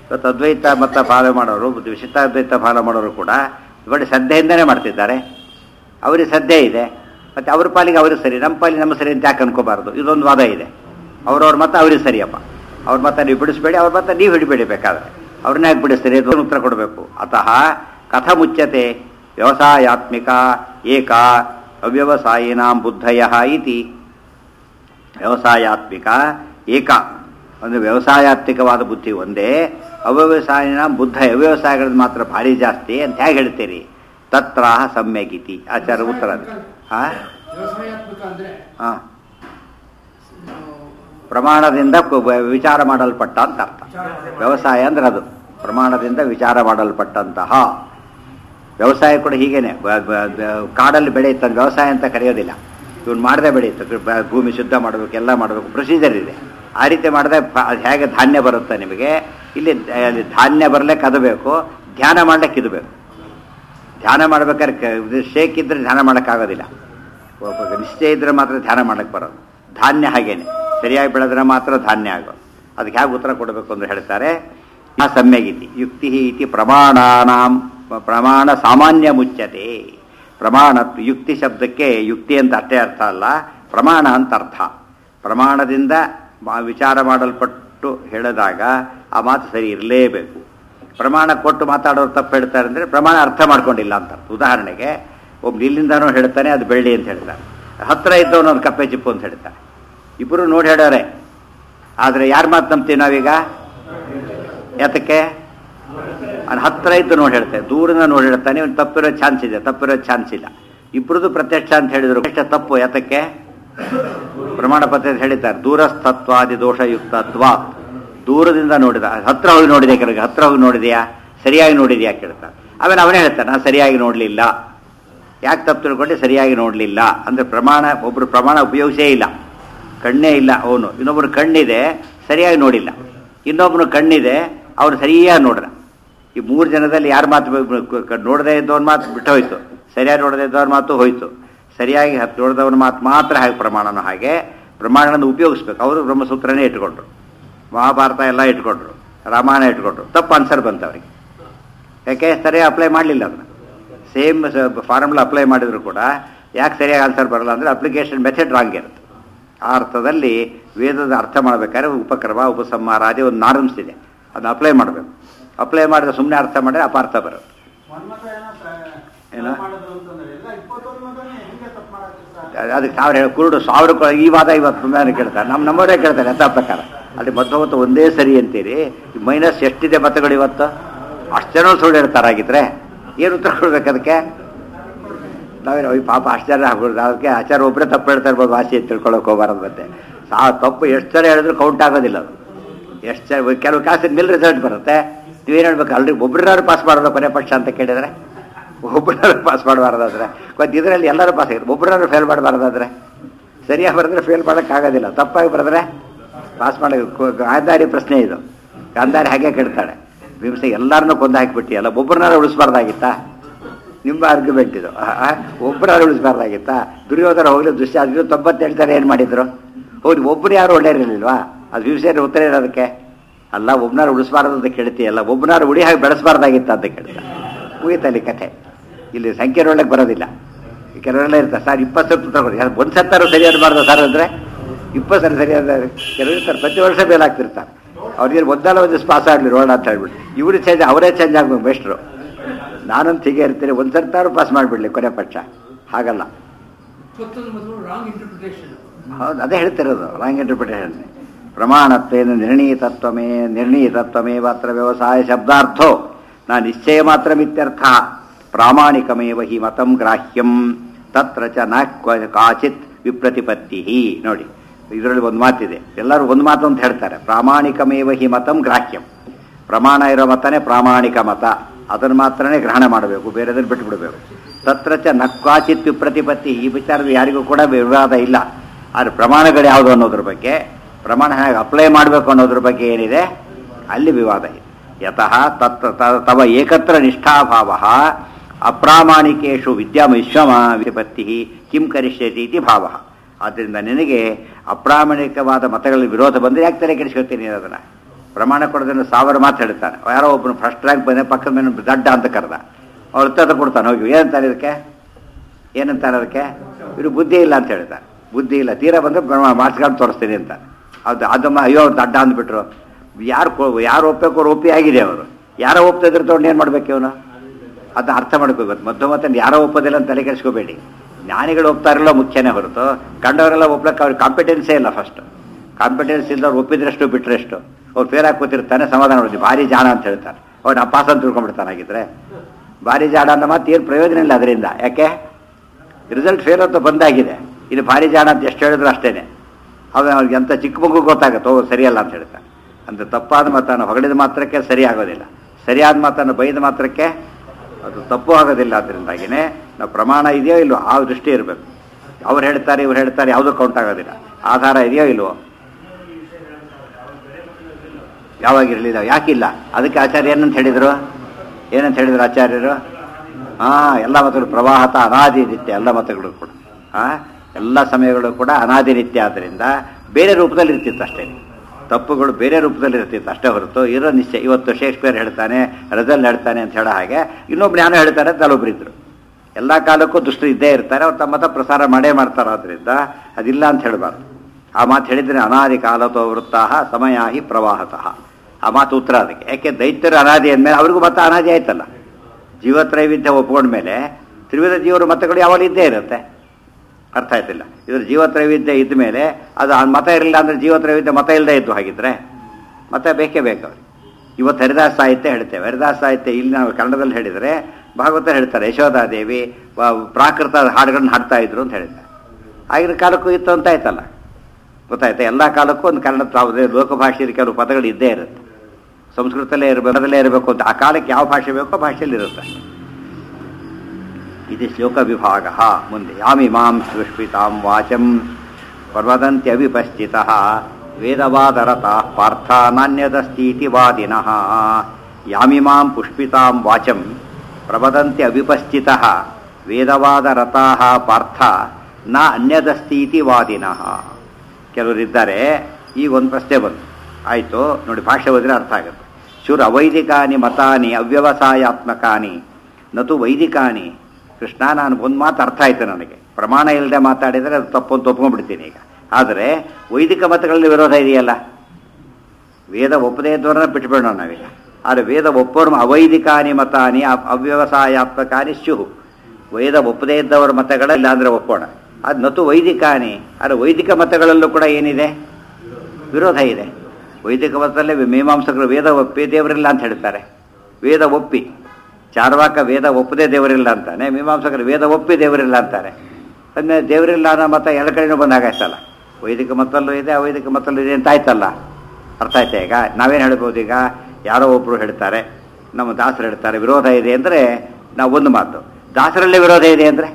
ಇವತ್ತು ಅದ್ವೈತ ಮತ ಪಾಲನೆ ಮಾಡೋರು ಮತ್ತು ವಿಶಿಷ್ಟಾದ್ವೈತ ಪಾಲನೆ ಮಾಡೋರು ಕೂಡ ಬರೀ ಶ್ರದ್ಧೆಯಿಂದನೇ ಮಾಡ್ತಿದ್ದಾರೆ ಅವರಿಗೆ ಶ್ರದ್ಧೆ ಇದೆ ಮತ್ತು ಅವ್ರ ಪಾಲಿಗೆ ಅವರು ಸರಿ ನಮ್ಮ ಪಾಲಿಗೆ ನಮ್ಮ ಸರಿ ಅಂತ ಯಾಕೆ ಅನ್ಕೋಬಾರ್ದು ಇದೊಂದು ವಾದ ಇದೆ ಅವ್ರವ್ರ ಮತ ಅವ್ರಿಗೆ ಸರಿಯಪ್ಪ ಅವ್ರ ಮತ ನೀವು ಬಿಡಿಸ್ಬೇಡಿ ಅವ್ರ ಮತ ನೀವು ಹಿಡಿಬೇಡಿ ಬೇಕಾದ್ರೆ ಅವ್ರನ್ನ ಯಾಕೆ ಬಿಡಿಸ್ತೀರಿ ಇದು ಉತ್ತರ ಕೊಡಬೇಕು ಅತಃ ಕಥ ಮುಚ್ಚತೆ ವ್ಯವಸಾಯಾತ್ಮಿಕ ಏಕ ಅವ್ಯವಸಾಯಿನಾಂ ಬುದ್ಧಯ ಇತಿ ವ್ಯವಸಾಯಾತ್ಮಿಕ ಏಕ ಒಂದು ವ್ಯವಸಾಯಾತ್ಮಿಕವಾದ ಬುದ್ಧಿ ಒಂದೇ ಅವ್ಯವಸಾಯಿನ ಬುದ್ಧ ಅವ್ಯವಸಾಯಗಳದ್ದು ಮಾತ್ರ ಭಾರಿ ಜಾಸ್ತಿ ಅಂತ ಹೇಗೆ ಹೇಳ್ತೀರಿ ತತ್ರ ಸಮ್ಯಗಿತಿ ಆಚಾರ ಉತ್ತರ ಹಾ
ವ್ಯವಸಾಯಾತ್ಮಕ ಅಂದ್ರೆ
ಹಾ ಪ್ರಮಾಣದಿಂದ ಕು- ವಿಚಾರ ಮಾಡಲ್ಪಟ್ಟ ಅಂತ ಅರ್ಥ ವ್ಯವಸಾಯ ಅಂದ್ರೆ ಅದು ಪ್ರಮಾಣದಿಂದ ವಿಚಾರ ಮಾಡಲ್ಪಟ್ಟಂತಹ ವ್ಯವಸಾಯ ಕೂಡ ಹೀಗೇನೆ ಬ- ಬ- ಬ- ಕಾಡಲ್ಲಿ ಬೆಳೆಯುತ್ತೆ ಅದು ವ್ಯವಸಾಯ ಅಂತ ಕರೆಯೋದಿಲ್ಲ ಇವನು ಮಾಡದೆ ಬೆಳೆಯುತ್ತೆ ಬ- ಭೂಮಿ ಶುದ್ಧ ಮಾಡಬೇಕು ಎಲ್ಲ ಮಾಡಬೇಕು ಪ್ರೊಸೀಜರ್ ಇದೆ ಆ ರೀತಿ ಮಾಡಿದ್ರೆ ಪ- ಅದು ಹೇಗೆ ಧಾನ್ಯ ಬರುತ್ತೆ ನಿಮಗೆ ಇಲ್ಲಿ ದ- ಅಲ್ಲಿ ಧಾನ್ಯ ಬರ್ಲಿಕ್ಕೆ ಅದು ಬೇಕು ಧ್ಯಾನ ಮಾಡ್ಲಿಕ್ಕೆ ಇದು ಬೇಕು ಧ್ಯಾನ ಮಾಡ್ಬೇಕಾದ್ರೆ ಕ- ಇದು ಶೇಕ್ ಇದ್ರೆ ಧ್ಯಾನ ಮಾಡೋಕ್ಕಾಗೋದಿಲ್ಲ ಒಬ್ಬ ನಿಶ್ಚಯ ಇದ್ರೆ ಮಾತ್ರ ಧ್ಯಾನ ಮಾಡಕ್ಕೆ ಬರೋದು ಧಾನ್ಯ ಹಾಗೇನೆ ಸರಿಯಾಗಿ ಬೆಳೆದ್ರೆ ಮಾತ್ರ ಧಾನ್ಯ ಆಗೋದು ಅದಕ್ಕೆ ಹೇಗೆ ಉತ್ತರ ಕೊಡಬೇಕು ಅಂತ ಹೇಳ್ತಾರೆ ಆ ಸಮ್ಯಗಿತಿ ಯುಕ್ತಿ ಇತಿ ಪ್ರಮಾಣಾನಾಂ ಪ್ರಮಾಣ ಸಾಮಾನ್ಯ ಮುಚ್ಚತೆ ಪ್ರಮಾಣ ಯುಕ್ತಿ ಶಬ್ದಕ್ಕೆ ಯುಕ್ತಿ ಅಂತ ಅಷ್ಟೇ ಅರ್ಥ ಅಲ್ಲ ಪ್ರಮಾಣ ಅಂತ ಅರ್ಥ ಪ್ರಮಾಣದಿಂದ ಮಾ- ವಿಚಾರ ಮಾಡಲ್ಪಟ್ಟು ಹೇಳಿದಾಗ ಆ ಮಾತು ಸರಿ ಇರಲೇಬೇಕು ಪ್ರಮಾಣ ಕೊಟ್ಟು ಮಾತಾಡೋರು ತಪ್ಪು ಹೇಳ್ತಾರೆ ಅಂದರೆ ಪ್ರಮಾಣ ಅರ್ಥ ಮಾಡ್ಕೊಂಡಿಲ್ಲ ಅಂತ ಅರ್ಥ. ಉದಾಹರಣೆಗೆ ಒಬ್ಬ ಇಲ್ಲಿಂದನೂ ಹೇಳ್ತಾನೆ ಅದು ಬೆಳ್ಳಿ ಅಂತ ಹೇಳ್ತಾನೆ ಹತ್ರ ಇದ್ದವನು ಒಂದು ಕಪ್ಪೆ ಚಿಪ್ಪು ಅಂತ ಹೇಳ್ತಾನೆ ಇಬ್ಬರು ನೋಡಿ ಹೇಳ್ಯಾರೆ ಆದರೆ ಯಾರು ಮಾತು ನಂಬ್ತೀವಿ ನಾವೀಗ ಯಾತಕ್ಕೆ ಅವ್ನು ಹತ್ರ ಇದ್ದು ನೋಡಿ ಹೇಳ್ತಾನೆ ದೂರದಿಂದ ನೋಡಿ ಹೇಳ್ತಾನೆ ಅವ್ನು ತಪ್ಪಿರೋ ಚಾನ್ಸ್ ಇದೆ ತಪ್ಪಿರೋ ಚಾನ್ಸ್ ಇಲ್ಲ ಇಬ್ಬರದು ಪ್ರತ್ಯಕ್ಷ ಅಂತ ಹೇಳಿದ್ರು ಎಷ್ಟು ತಪ್ಪು ಯಾತಕ್ಕೆ ಪ್ರಮಾಣ ಪತ್ರ ಹೇಳಿದ್ದಾರೆ ದೂರಸ್ಥತ್ವಾದಿ ದೋಷಯುಕ್ತತ್ವ ದೂರದಿಂದ ನೋಡಿದ ಹತ್ರ ಹೋಗಿ ನೋಡಿದೆ ಕೆಲಗೆ ಹತ್ರ ಹೋಗಿ ನೋಡಿದ್ಯಾ ಸರಿಯಾಗಿ ನೋಡಿದ್ಯಾ ಕೇಳ್ತಾನೆ ಆಮೇಲೆ ಅವನೇ ಹೇಳ್ತಾನೆ ನಾನು ಸರಿಯಾಗಿ ನೋಡಲಿಲ್ಲ ಯಾಕೆ ತಪ್ಪು ತಿಳ್ಕೊಂಡು ಸರಿಯಾಗಿ ನೋಡಲಿಲ್ಲ ಅಂದ್ರೆ ಪ್ರಮಾಣ ಒಬ್ರು ಪ್ರಮಾಣ ಉಪಯೋಗಿಸೇ ಇಲ್ಲ ಕಣ್ಣೇ ಇಲ್ಲ ಅವನು ಇನ್ನೊಬ್ರು ಕಣ್ಣಿದೆ ಸರಿಯಾಗಿ ನೋಡಿಲ್ಲ ಇನ್ನೊಬ್ಬನು ಕಣ್ಣಿದೆ ಅವನು ಸರಿಯಾಗಿ ನೋಡ್ದ ಈ ಮೂರು ಜನದಲ್ಲಿ ಯಾರ ಮಾತು ನೋಡದೇ ಇದ್ದವನ ಮಾತು ಬಿಟ್ಟು ಹೋಯ್ತು ಸರಿಯಾಗಿ ನೋಡದೇ ಇದ್ದವ್ರ ಮಾತು ಹೋಯ್ತು ಸರಿಯಾಗಿ ಹತ್ತು ನೋಡಿದವನ ಮಾತು ಮಾತ್ರ ಹಾಗೆ ಪ್ರಮಾಣನೂ ಹಾಗೆ ಪ್ರಮಾಣವನ್ನು ಉಪಯೋಗಿಸ್ಬೇಕು ಅವರು ಬ್ರಹ್ಮಸೂತ್ರನೇ ಇಟ್ಕೊಂಡ್ರು ಮಹಾಭಾರತ ಎಲ್ಲ ಇಟ್ಕೊಂಡ್ರು ರಾಮಾಯಣ ಇಟ್ಕೊಂಡ್ರು ತಪ್ಪು ಆನ್ಸರ್ ಬಂತು ಅವರಿಗೆ ಯಾಕೆ ಸರಿಯಾಗಿ ಅಪ್ಲೈ ಮಾಡಲಿಲ್ಲ ಅದನ್ನ ಸೇಮ್ ಫಾರ್ಮುಲಾ ಅಪ್ಲೈ ಮಾಡಿದ್ರು ಕೂಡ ಯಾಕೆ ಸರಿಯಾಗಿ ಆನ್ಸರ್ ಬರಲ್ಲ ಅಂದರೆ ಅಪ್ಲಿಕೇಶನ್ ಮೆಥಡ್ ರಾಂಗ್ ಇರುತ್ತೆ ಆ ಅರ್ಥದಲ್ಲಿ ವೇದದ ಅರ್ಥ ಮಾಡಬೇಕಾದ್ರೆ ಉಪಕ್ರಮ ಉಪಸಂಹಾರ ಅದೇ ಒಂದು ನಾರ್ಮ್ಸ್ ಇದೆ ಅದನ್ನ ಅಪ್ಲೈ ಮಾಡಬೇಕು ಅಪ್ಲೈ ಮಾಡಿದ್ರೆ ಸುಮ್ಮನೆ ಅರ್ಥ ಮಾಡಿದ್ರೆ ಅಪಾರ್ಥ ಬರುತ್ತೆ
ಮನ್ಮಥ ಏನೋ ಸ-
ಏನೋ?
ಮಾಡಿದ್ರು ಅಂತಂದ್ರೆ ಎಲ್ಲ ಇಪ್ಪತ್ತೊಂದು ಮತನೇ ಹೆಂಗೆ ತಪ್ಪು ಮಾಡಕ್ಕೆ ಸಾಧ್ಯ?
ಅದ್- ಅದಕ್ಕೆ ಸಾವಿರ ಹೇಳಿ ಕುರುಡು ಸಾವಿರ ಕೊ- ಈ ವಾದ ಇವತ್ತು ಮೇಲೆ ಕೇಳ್ತಾರೆ ನಮ್ಮ ನಮ್ಮವರೇ ಕೇಳ್ತಾರೆ ಯಥಾ ಪ್ರಕಾರ ಅಲ್ಲಿ ಮಧ್ಯವತ್ತು ಒಂದೇ ಸರಿ ಅಂತೀರಿ ಮೈನಸ್ ಎಷ್ಟಿದೆ ಮತಗಳು ಇವತ್ತು ಅಷ್ಟು ಜನ ಸುಳ್ಳು ಹೇಳ್ತಾರಾಗಿದ್ರೆ ಏನು ಉತ್ತರ ಕೊಡ್ಬೇಕು ಅದಕ್ಕೆ ನಾವೇನು ಈ ಪಾಪ ಅಷ್ಟು ಜನ ಹಾಕ್ಬಿಡ್ದು ಅದಕ್ಕೆ ಆಚಾರ ಒಬ್ಬರೇ ತಪ್ಪು ಹೇಳ್ತಾ ಇರ್ಬೋದು ವಾಸಿ ಅಂತ ತಿಳ್ಕೊಳಕ್ ಹೋಗ್ಬಾರ್ದು ಮತ್ತೆ ಸಾ ತಪ್ಪು ಎಷ್ಟು ಸಲ ಹೇಳಿದ್ರು ಕೌಂಟ್ ಆಗೋದಿಲ್ಲ ಅದು ಎಷ್ಟು ಸಲ ಕೆಲವು ಕ್ಲಾಸಿಗೆ ನಿಲ್ ರಿಸಲ್ಟ್ ಬರುತ್ತೆ ನೀವೇನು ಹೇಳ್ಬೇಕು ಅಲ್ರಿ ಒಬ್ಬರಾದ್ರು ಪಾಸ್ ಮಾಡೋದು ಕೊನೆ ಪಕ್ಷ ಅಂತ ಕೇಳಿದ್ರೆ ಒಬ್ಬರಾದ್ರು ಪಾಸ್ ಮಾಡಬಾರ್ದಾದ್ರೆ ಮತ್ತು ಇದರಲ್ಲಿ ಎಲ್ಲರೂ ಪಾಸ್ ಆಗಿದ್ರು ಒಬ್ಬರಾದ್ರು ಫೇಲ್ ಮಾಡಬಾರ್ದಾದ್ರೆ ಸರಿಯಾಗಿ ಬರೆದ್ರೆ ಫೇಲ್ ಮಾಡೋಕ್ಕಾಗೋದಿಲ್ಲ ತಪ್ಪಾಗಿ ಬರೆದ್ರೆ ಪಾಸ್ ಮಾಡೋ ಗಾಂಧಾರಿ ಪ್ರಶ್ನೆ ಇದು ಗಾಂಧಾರಿ ಹಾಗೆ ಕೇಳ್ತಾಳೆ ಭೀಮಸೆ ಎಲ್ಲರನ್ನೂ ಕೊಂದು ಹಾಕಿಬಿಟ್ಟು ಅಲ್ಲ ಒಬ್ಬರನ್ನಾರು ಉಳಿಸ್ಬಾರ್ದಾಗಿತ್ತಾ ನಿಮ್ಮ ಆರ್ಗ್ಯುಮೆಂಟ್ ಇದು ಒಬ್ಬರಾರು ಉಳಿಸ್ಬಾರ್ದಾಗಿತ್ತಾ ದುರ್ಯೋಧನ ಹೋಗ್ಲಿ ದುಶ್ಯಾದ್ರು ತೊಂಬತ್ತು ಹೇಳ್ತಾರೆ ಏನು ಮಾಡಿದ್ರು ಹೌದು ಒಬ್ಬರು ಯಾರು ಒಳ್ಳೆಯರಿರ್ಲಿಲ್ವಾ ಅದು ಭೀಮಸೇನ ಉತ್ತರ ಇರೋದಕ್ಕೆ ಅಲ್ಲ ಒಬ್ಬನಾರು ಉಳಿಸ್ಬಾರ್ದು ಅಂತ ಕೇಳ್ತೀಯಲ್ಲ ಒಬ್ಬನಾರು ಉಳಿ ಹಾಗೆ ಬೆಳೆಸಬಾರ್ದಾಗಿತ್ತ ಅಂತ ಕೇಳ್ತಾ ಮುಗೀತಲ್ಲಿ ಕಥೆ ಇಲ್ಲಿ ಸಂಖ್ಯೆರೊಳಗೆ ಬರೋದಿಲ್ಲ ಕೆಲವರೆಲ್ಲ ಇರ್ತಾರೆ ಸರ್ ಇಪ್ಪತ್ತು ಸತ್ತು ತಗೊಳ್ಳಿ ಯಾರು ಒಂದು ಸತ್ತಾರು ಸರಿಯಾದ ಮಾಡ್ದ ಸರ್ ಅಂದರೆ ಇಪ್ಪತ್ತು ಸರಿ ಸರಿಯಾದ ಕೆಲವರು ಇರ್ತಾರೆ ಪ್ರತಿ ವರ್ಷ ಬೇಲ್ ಆಗ್ತಿರ್ತಾರೆ ಅವ್ರಿಗೆ ಒಂದಲ್ಲ ಒಂದು ದಿವಸ ಪಾಸ್ ಆಗಲಿ ನೋಡೋಣ ಅಂತ ಹೇಳ್ಬಿಟ್ಟು ಇವರು ಚೇಂಜ್ ಅವರೇ ಚೇಂಜ್ ಆಗ್ಬೇಕು ಬೆಸ್ಟ್ರು ನಾನಂತ ಹೀಗೆ ಇರ್ತೀನಿ ಒಂದು ಸರ್ತಾರು ಪಾಸ್ ಮಾಡಿಬಿಡ್ಲಿ ಕೊನೆ ಪಕ್ಷ ಹಾಗಲ್ಲ
ಇಪ್ಪತ್ತೊಂದು ಮೊದಲು ರಾಂಗ್ ಇಂಟರ್ಪ್ರಿಟೇಷನ್
ಹೌದು ಅದೇ ಹೇಳ್ತಿರೋದು ರಾಂಗ್ ಇಂಟರ್ಪ್ರಿಟೇಷನ್ ಪ್ರಮಾಣತ್ವೇನ ನಿರ್ಣೀತತ್ವಮೇ ನಿರ್ಣೀತತ್ವಮೇವ ಅತ್ರ ವ್ಯವಸಾಯ ಶಬ್ದಾರ್ಥೋ ನಾ ನಿಶ್ಚಯ ಮಾತ್ರ ಮಿತ್ಯರ್ಥ ಪ್ರಾಮಾಣಿಕಮೇವ ಹಿ ಮತಂ ಗ್ರಾಹ್ಯಂ ತತ್ರ ಚ ನ ಕ್ವ- ಕಾಚಿತ್ ವಿಪ್ರತಿಪತ್ತಿ ನೋಡಿ ಇದರಲ್ಲಿ ಒಂದು ಮಾತಿದೆ ಎಲ್ಲರೂ ಒಂದು ಮಾತು ಅಂತ ಹೇಳ್ತಾರೆ ಪ್ರಾಮಾಣಿಕಮೇವ ಹಿ ಮತಂ ಗ್ರಾಹ್ಯಂ ಪ್ರಮಾಣ ಇರೋ ಮತನೇ ಪ್ರಾಮಾಣಿಕ ಮತ ಅದನ್ನು ಮಾತ್ರನೇ ಗ್ರಹಣ ಮಾಡಬೇಕು ಬೇರೆದನ್ನು ಬಿಟ್ಟು ಬಿಡಬೇಕು ತತ್ರ ಚ ನಕ್ವಾಚಿತ್ ವಿಪ್ರತಿಪತ್ತಿ ಈ ವಿಚಾರದ ಯಾರಿಗೂ ಕೂಡ ವಿವಾದ ಇಲ್ಲ ಆದರೆ ಪ್ರಮಾಣಗಳು ಯಾವುದು ಅನ್ನೋದ್ರ ಬಗ್ಗೆ ಪ್ರಮಾಣ ಹೇಗೆ ಅಪ್ಲೈ ಮಾಡಬೇಕು ಅನ್ನೋದ್ರ ಬಗ್ಗೆ ಏನಿದೆ ಅಲ್ಲಿ ವಿವಾದ ಇದೆ ಯತಃ ತತ್ ತ- ತವ ಏಕತ್ರ ನಿಷ್ಠಾಭಾವ ಅಪ್ರಾಮಾಣಿಕೇಶು ವಿದ್ಯಾ ವಿಶ್ವಮ ವಿಪತ್ತಿ ಕಿಂ ಕರಿಷ್ಯತಿ ಇತಿ ಭಾವ ಆದ್ದರಿಂದ ನಿನಗೆ ಅಪ್ರಾಮಾಣಿಕವಾದ ಮತಗಳಲ್ಲಿ ವಿರೋಧ ಬಂದರೆ ಯಾಕೆ ತಲೆ ಕೆಡಿಸ್ಕೊಳ್ತೀನಿ ನೀನು ಅದನ್ನು ಪ್ರಮಾಣ ಕೊಡೋದನ್ನು ಸಾವಿರ ಮಾತು ಹೇಳ್ತಾನೆ ಯಾರೋ ಒಬ್ಬನು ಫಸ್ಟ್ ರ್ಯಾಂಕ್ ಬಂದೆ ಪಕ್ಕದ ಮೇಲೆ ದಡ್ಡ ಅಂತ ಕರೆದ ಅವ್ರು ಉತ್ತರ ಕೊಡ್ತಾನೆ ಹೋಗಿ ಏನಂತಾರೆ ಇದಕ್ಕೆ ಏನಂತಾರೆ ಅದಕ್ಕೆ ಇವರು ಬುದ್ಧಿ ಇಲ್ಲ ಅಂತ ಹೇಳ್ತಾರೆ ಬುದ್ಧಿ ಇಲ್ಲ ತೀರಾ ಬಂದ್ರೆ ಮಾಡಿಸ್ಕೊಂಡು ತೋರಿಸ್ತೀನಿ ಅಂತ ಅದು ಅದಮ್ಮ ಅಯ್ಯೋ ಅವ್ರು ದಡ್ಡ ಅಂದ್ಬಿಟ್ರು ಯಾರು ಕೊ- ಯಾರು ಒಪ್ಪಬೇಕು ಅವ್ರು ಒಪ್ಪಿ ಆಗಿದೆ ಅವರು ಯಾರೋ ಒಪ್ತಾ ಇದ್ರೆ ತೊಗೊಂಡು ಏನು ಮಾಡ್ಬೇಕು ಇವನು ಅದನ್ನ ಅರ್ಥ ಮಾಡ್ಕೋಬೇಕು ಮಧ್ಯ ಮತ್ತೆ ಯಾರೋ ಒಪ್ಪೋದಿಲ್ಲ ಅಂತ ತಲೆ ಕೆಡಿಸ್ಕೋಬೇಡಿ ಜ್ಞಾನಿಗಳು ಒಪ್ತಾರಲ್ಲ ಮುಖ್ಯನೇ ಹೊರತು ಕಂಡವರೆಲ್ಲ ಒಪ್ಲಕ್ಕೆ ಅವ್ರಿಗೆ ಕಾಂಪಿಟೆನ್ಸೇ ಇಲ್ಲ ಫಸ್ಟ್ ಕಾಂಪಿಟೆನ್ಸ್ ಇಲ್ದವ್ರು ಒಪ್ಪಿದ್ರಷ್ಟು ಬಿಟ್ರೆಷ್ಟು ಅವ್ರು ಫೇಲ್ ಆಗಿ ಕೂತಿರ್ತಾನೆ ಸಮಾಧಾನ ಮಾಡಿ ಭಾರಿ ಜಾಣ ಅಂತ ಹೇಳ್ತಾರೆ ಅವ್ರು ನಾ ಪಾಸ್ ಅಂತ ತಿಳ್ಕೊಂಡ್ಬಿಡ್ತಾನೆ ಹಾಗಿದ್ರೆ ಭಾರಿ ಜಾಣ ಅನ್ನೋ ಮಾತು ಏನು ಪ್ರಯೋಜನ ಇಲ್ಲ ಅದರಿಂದ ಯಾಕೆ ರಿಸಲ್ಟ್ ಫೇಲ್ ಅಂತ ಬಂದಾಗಿದೆ ಇದು ಭಾರಿ ಜಾಣ ಅಂತ ಎಷ್ಟು ಹೇಳಿದ್ರು ಅಷ್ಟೇನೆ ಅವ ಅವ್ರಿಗೆ ಎಂಥ ಚಿಕ್ಕ ಮಗು ಗೊತ್ತಾಗುತ್ತೆ ಓ ಸರಿಯಲ್ಲ ಅಂತ ಹೇಳ್ತಾರೆ ಅಂತ ತಪ್ಪಾದ ಮಾತನ್ನು ಹೊಗಳಿದ ಮಾತ್ರಕ್ಕೆ ಸರಿ ಆಗೋದಿಲ್ಲ ಸರಿಯಾದ ಮಾತನ್ನು ಬೈದ ಮಾತ್ರಕ್ಕೆ ಅದು ತಪ್ಪು ಆಗೋದಿಲ್ಲ ಅದರಿಂದಾಗಿನೇ ನಾವು ಪ್ರಮಾಣ ಇದೆಯೋ ಇಲ್ವೋ ಆ ದೃಷ್ಟಿ ಇರಬೇಕು ಅವ್ರು ಹೇಳ್ತಾರೆ ಇವ್ರು ಹೇಳ್ತಾರೆ ಯಾವುದೂ ಕೌಂಟ್ ಆಗೋದಿಲ್ಲ ಆಧಾರ ಇದೆಯೋ ಇಲ್ವೋ ಯಾವಾಗ ಇರಲಿಲ್ಲ ಯಾಕಿಲ್ಲ ಅದಕ್ಕೆ ಆಚಾರ್ಯ ಏನಂತ ಹೇಳಿದರು ಏನಂತ ಹೇಳಿದ್ರು ಆಚಾರ್ಯರು ಹಾ ಎಲ್ಲ ಮತಗಳು ಪ್ರವಾಹತ ಅನಾದಿ ನಿತ್ಯ ಎಲ್ಲ ಮತಗಳು ಕೂಡ ಹಾ ಎಲ್ಲ ಸಮಯಗಳು ಕೂಡ ಅನಾದಿ ನಿತ್ಯ ಆದ್ದರಿಂದ ಬೇರೆ ರೂಪದಲ್ಲಿ ಇರ್ತಿತ್ತು ಅಷ್ಟೇ ತಪ್ಪುಗಳು ಬೇರೆ ರೂಪದಲ್ಲಿ ಇರ್ತಿತ್ತು ಅಷ್ಟೇ ಹೊರತು ಇರೋ ನಿಶ್ಚಯ ಇವತ್ತು ಶೇಕ್ಸ್ಪಿಯರ್ ಹೇಳ್ತಾನೆ ರಜಲ್ ಹೇಳ್ತಾನೆ ಅಂತ ಹೇಳೋ ಹಾಗೆ ಇನ್ನೊಬ್ರು ಜ್ಞಾನ ಹೇಳ್ತಾರೆ ಅಂತ ಅಲ್ಲೊಬ್ರಿದ್ರು ಎಲ್ಲ ಕಾಲಕ್ಕೂ ದುಷ್ಟರು ಇದ್ದೇ ಇರ್ತಾರೆ ಅವ್ರು ತಮ್ಮ ಮತ ಪ್ರಸಾರ ಮಾಡೇ ಮಾಡ್ತಾರೆ ಆದ್ದರಿಂದ ಅದಿಲ್ಲ ಅಂತ ಹೇಳಬಾರ್ದು ಆ ಮಾತು ಹೇಳಿದ್ರೆ ಅನಾದಿ ಕಾಲತೋ ವೃತ್ತಾಹ ಸಮಯ ಹಿ ಪ್ರವಾಹತಃ ಆ ಮಾತು ಉತ್ತರ ಅದಕ್ಕೆ ಯಾಕೆ ದೈತ್ಯರು ಅನಾದಿ ಅಂದಮೇಲೆ ಅವ್ರಿಗೂ ಮತ ಅನಾದಿ ಆಯ್ತಲ್ಲ ಜೀವತ್ರೈವಿಧ್ಯ ಒಪ್ಕೊಂಡ್ಮೇಲೆ ತ್ರಿವಿಧ ಜೀವರ ಮತಗಳು ಯಾವಾಗ ಇದ್ದೇ ಇರುತ್ತೆ ಅರ್ಥ ಆಯ್ತಿಲ್ಲ ಇದ್ರ ಜೀವತ್ರೈವಿಧ್ಯ ಇದ್ದ ಮೇಲೆ ಅದು ಆ ಮತ ಇರಲಿಲ್ಲ ಅಂದ್ರೆ ಜೀವತ್ರೈವಿಧ್ಯ ಮತ ಇಲ್ಲದೆ ಇದ್ದು ಹಾಗಿದ್ರೆ ಮತ ಬೇಕೇ ಬೇಕು ಅವ್ರಿಗೆ ಇವತ್ತು ಹರಿದಾಸ ಸಾಹಿತ್ಯ ಹೇಳ್ತೇವೆ ಹರಿದಾಸ ಸಾಹಿತ್ಯ ಇಲ್ಲಿ ನಾವು ಕನ್ನಡದಲ್ಲಿ ಹೇಳಿದರೆ ಭಾಗವತ ಹೇಳ್ತಾರೆ ಯಶೋಧಾದೇವಿ ವ- ಪ್ರಾಕೃತ ಹಾಡುಗಳನ್ನ ಹಾಡ್ತಾ ಇದ್ರು ಅಂತ ಹೇಳ್ತಾರೆ ಆಗಿನ ಕಾಲಕ್ಕೂ ಇತ್ತು ಅಂತ ಆಯ್ತಲ್ಲ ಗೊತ್ತಾಯ್ತಾ ಎಲ್ಲ ಕಾಲಕ್ಕೂ ಒಂದು ಕನ್ನಡ ಯಾವುದೇ ಲೋಕಭಾಷೆಯಲ್ಲಿ ಕೆಲವು ಪದಗಳು ಇದ್ದೇ ಇರುತ್ತೆ ಸಂಸ್ಕೃತದಲ್ಲೇ ಇರಬೇಕು ಅದರಲ್ಲೇ ಇರಬೇಕು ಅಂತ ಆ ಕಾಲಕ್ಕೆ ಯಾವ ಭಾಷೆ ಬೇಕೋ ಭಾಷೆಯಲ್ಲಿ ಇರುತ್ತೆ ಇದು ಶ್ಲೋಕ ವಿಭಾಗ ಮುಂದೆ ಯಾಮಿಮಾಂ ಸುಷ್ಪಿತಾಂ ವಾಚಂ ಪ್ರವದಂತ್ಯವಿಪಸ್ಥಿತ ವೇದವಾದರತಾ ಪಾರ್ಥ ನಾಣ್ಯದಸ್ತೀತಿ ವಾದಿನಃ ಯಾಮಿಮಾಂ ಪುಷ್ಪಿತಾಂ ವಾಚಂ ಪ್ರವದಂತ್ಯ ಅವಿಪಸ್ಥಿತ ವೇದವಾದರತಾ ಪಾರ್ಥ ನ ಅನ್ಯದಸ್ತೀತಿ ವಾದಿನಃ ಕೆಲವರಿದ್ದಾರೆ ಈಗ ಒಂದು ಪ್ರಶ್ನೆ ಬಂತು ಆಯಿತು ನೋಡಿ ಭಾಷೆ ಓದಿದ್ರೆ ಅರ್ಥ ಆಗುತ್ತೆ ಶುರು ಅವೈದಿಕಾನಿ ಮತಾನಿ ಅವ್ಯವಸಾಯಾತ್ಮಕಾನಿ ನತು ವೈದಿಕಾನಿ ಕೃಷ್ಣ ನಾನು ಒಂದು ಮಾತು ಅರ್ಥ ಆಯ್ತು ನನಗೆ ಪ್ರಮಾಣ ಇಲ್ಲದೆ ಮಾತಾಡಿದರೆ ಅದು ತಪ್ಪು ಅಂತ ಒಪ್ಕೊಂಡ್ಬಿಡ್ತೀನಿ ಈಗ ಆದರೆ ವೈದಿಕ ಮತಗಳಲ್ಲಿ ವಿರೋಧ ಇದೆಯಲ್ಲ ವೇದ ಒಪ್ಪದೇ ಇದ್ದವ್ರನ್ನ ಬಿಟ್ಬಿಡೋಣ ನಾವೀಗ ಆದರೆ ವೇದ ಒಪ್ಪೋರು ಅವೈದಿಕಾನಿ ಮತಾನಿ ಅವ್- ಅವ್ಯವಸಾಯಾತ್ಮಕಾನಿ ಸ್ಯುಹು ವೇದ ಒಪ್ಪದೇ ಇದ್ದವರ ಮತಗಳಿಲ್ಲ ಅಂದರೆ ಒಪ್ಪೋಣ ಅದು ನತು ವೈದಿಕಾನಿ ಆದರೆ ವೈದಿಕ ಮತಗಳಲ್ಲೂ ಕೂಡ ಏನಿದೆ ವಿರೋಧ ಇದೆ ವೈದಿಕ ಮತದಲ್ಲೇ ಮೀಮಾಂಸಕರು ವೇದ ಒಪ್ಪಿ ದೇವರಿಲ್ಲ ಅಂತ ಹೇಳ್ತಾರೆ ವೇದ ಒಪ್ಪಿ ಚಾರ್ವಾಕ ವೇದ ಒಪ್ಪದೇ ದೇವರಿಲ್ಲ ಅಂತಾನೆ ಮೀಮಾಂಸಕರು ವೇದ ಒಪ್ಪಿ ದೇವರಿಲ್ಲ ಅಂತಾರೆ ಅಂದ್ರೆ ದೇವರಿಲ್ಲ ಅನ್ನೋ ಮತ ಎರಡು ಕಡೆನೂ ಬಂದಾಗಾಯ್ತಲ್ಲ ವೈದಿಕ ಮತಲ್ಲೂ ಇದೆ ಅವೈದಿಕ ಮತಲ್ಲೂ ಇದೆ ಅಂತ ಆಯ್ತಲ್ಲ ಅರ್ಥ ಆಯ್ತಾ ಈಗ ನಾವೇನು ಹೇಳ್ಬೋದು ಈಗ ಯಾರೋ ಒಬ್ಬರು ಹೇಳ್ತಾರೆ ನಮ್ಮ ದಾಸರು ಹೇಳ್ತಾರೆ ವಿರೋಧ ಇದೆ ಅಂದರೆ ನಾವು ಒಂದು ಮಾತು ದಾಸರಲ್ಲೇ ವಿರೋಧ ಇದೆ ಅಂದರೆ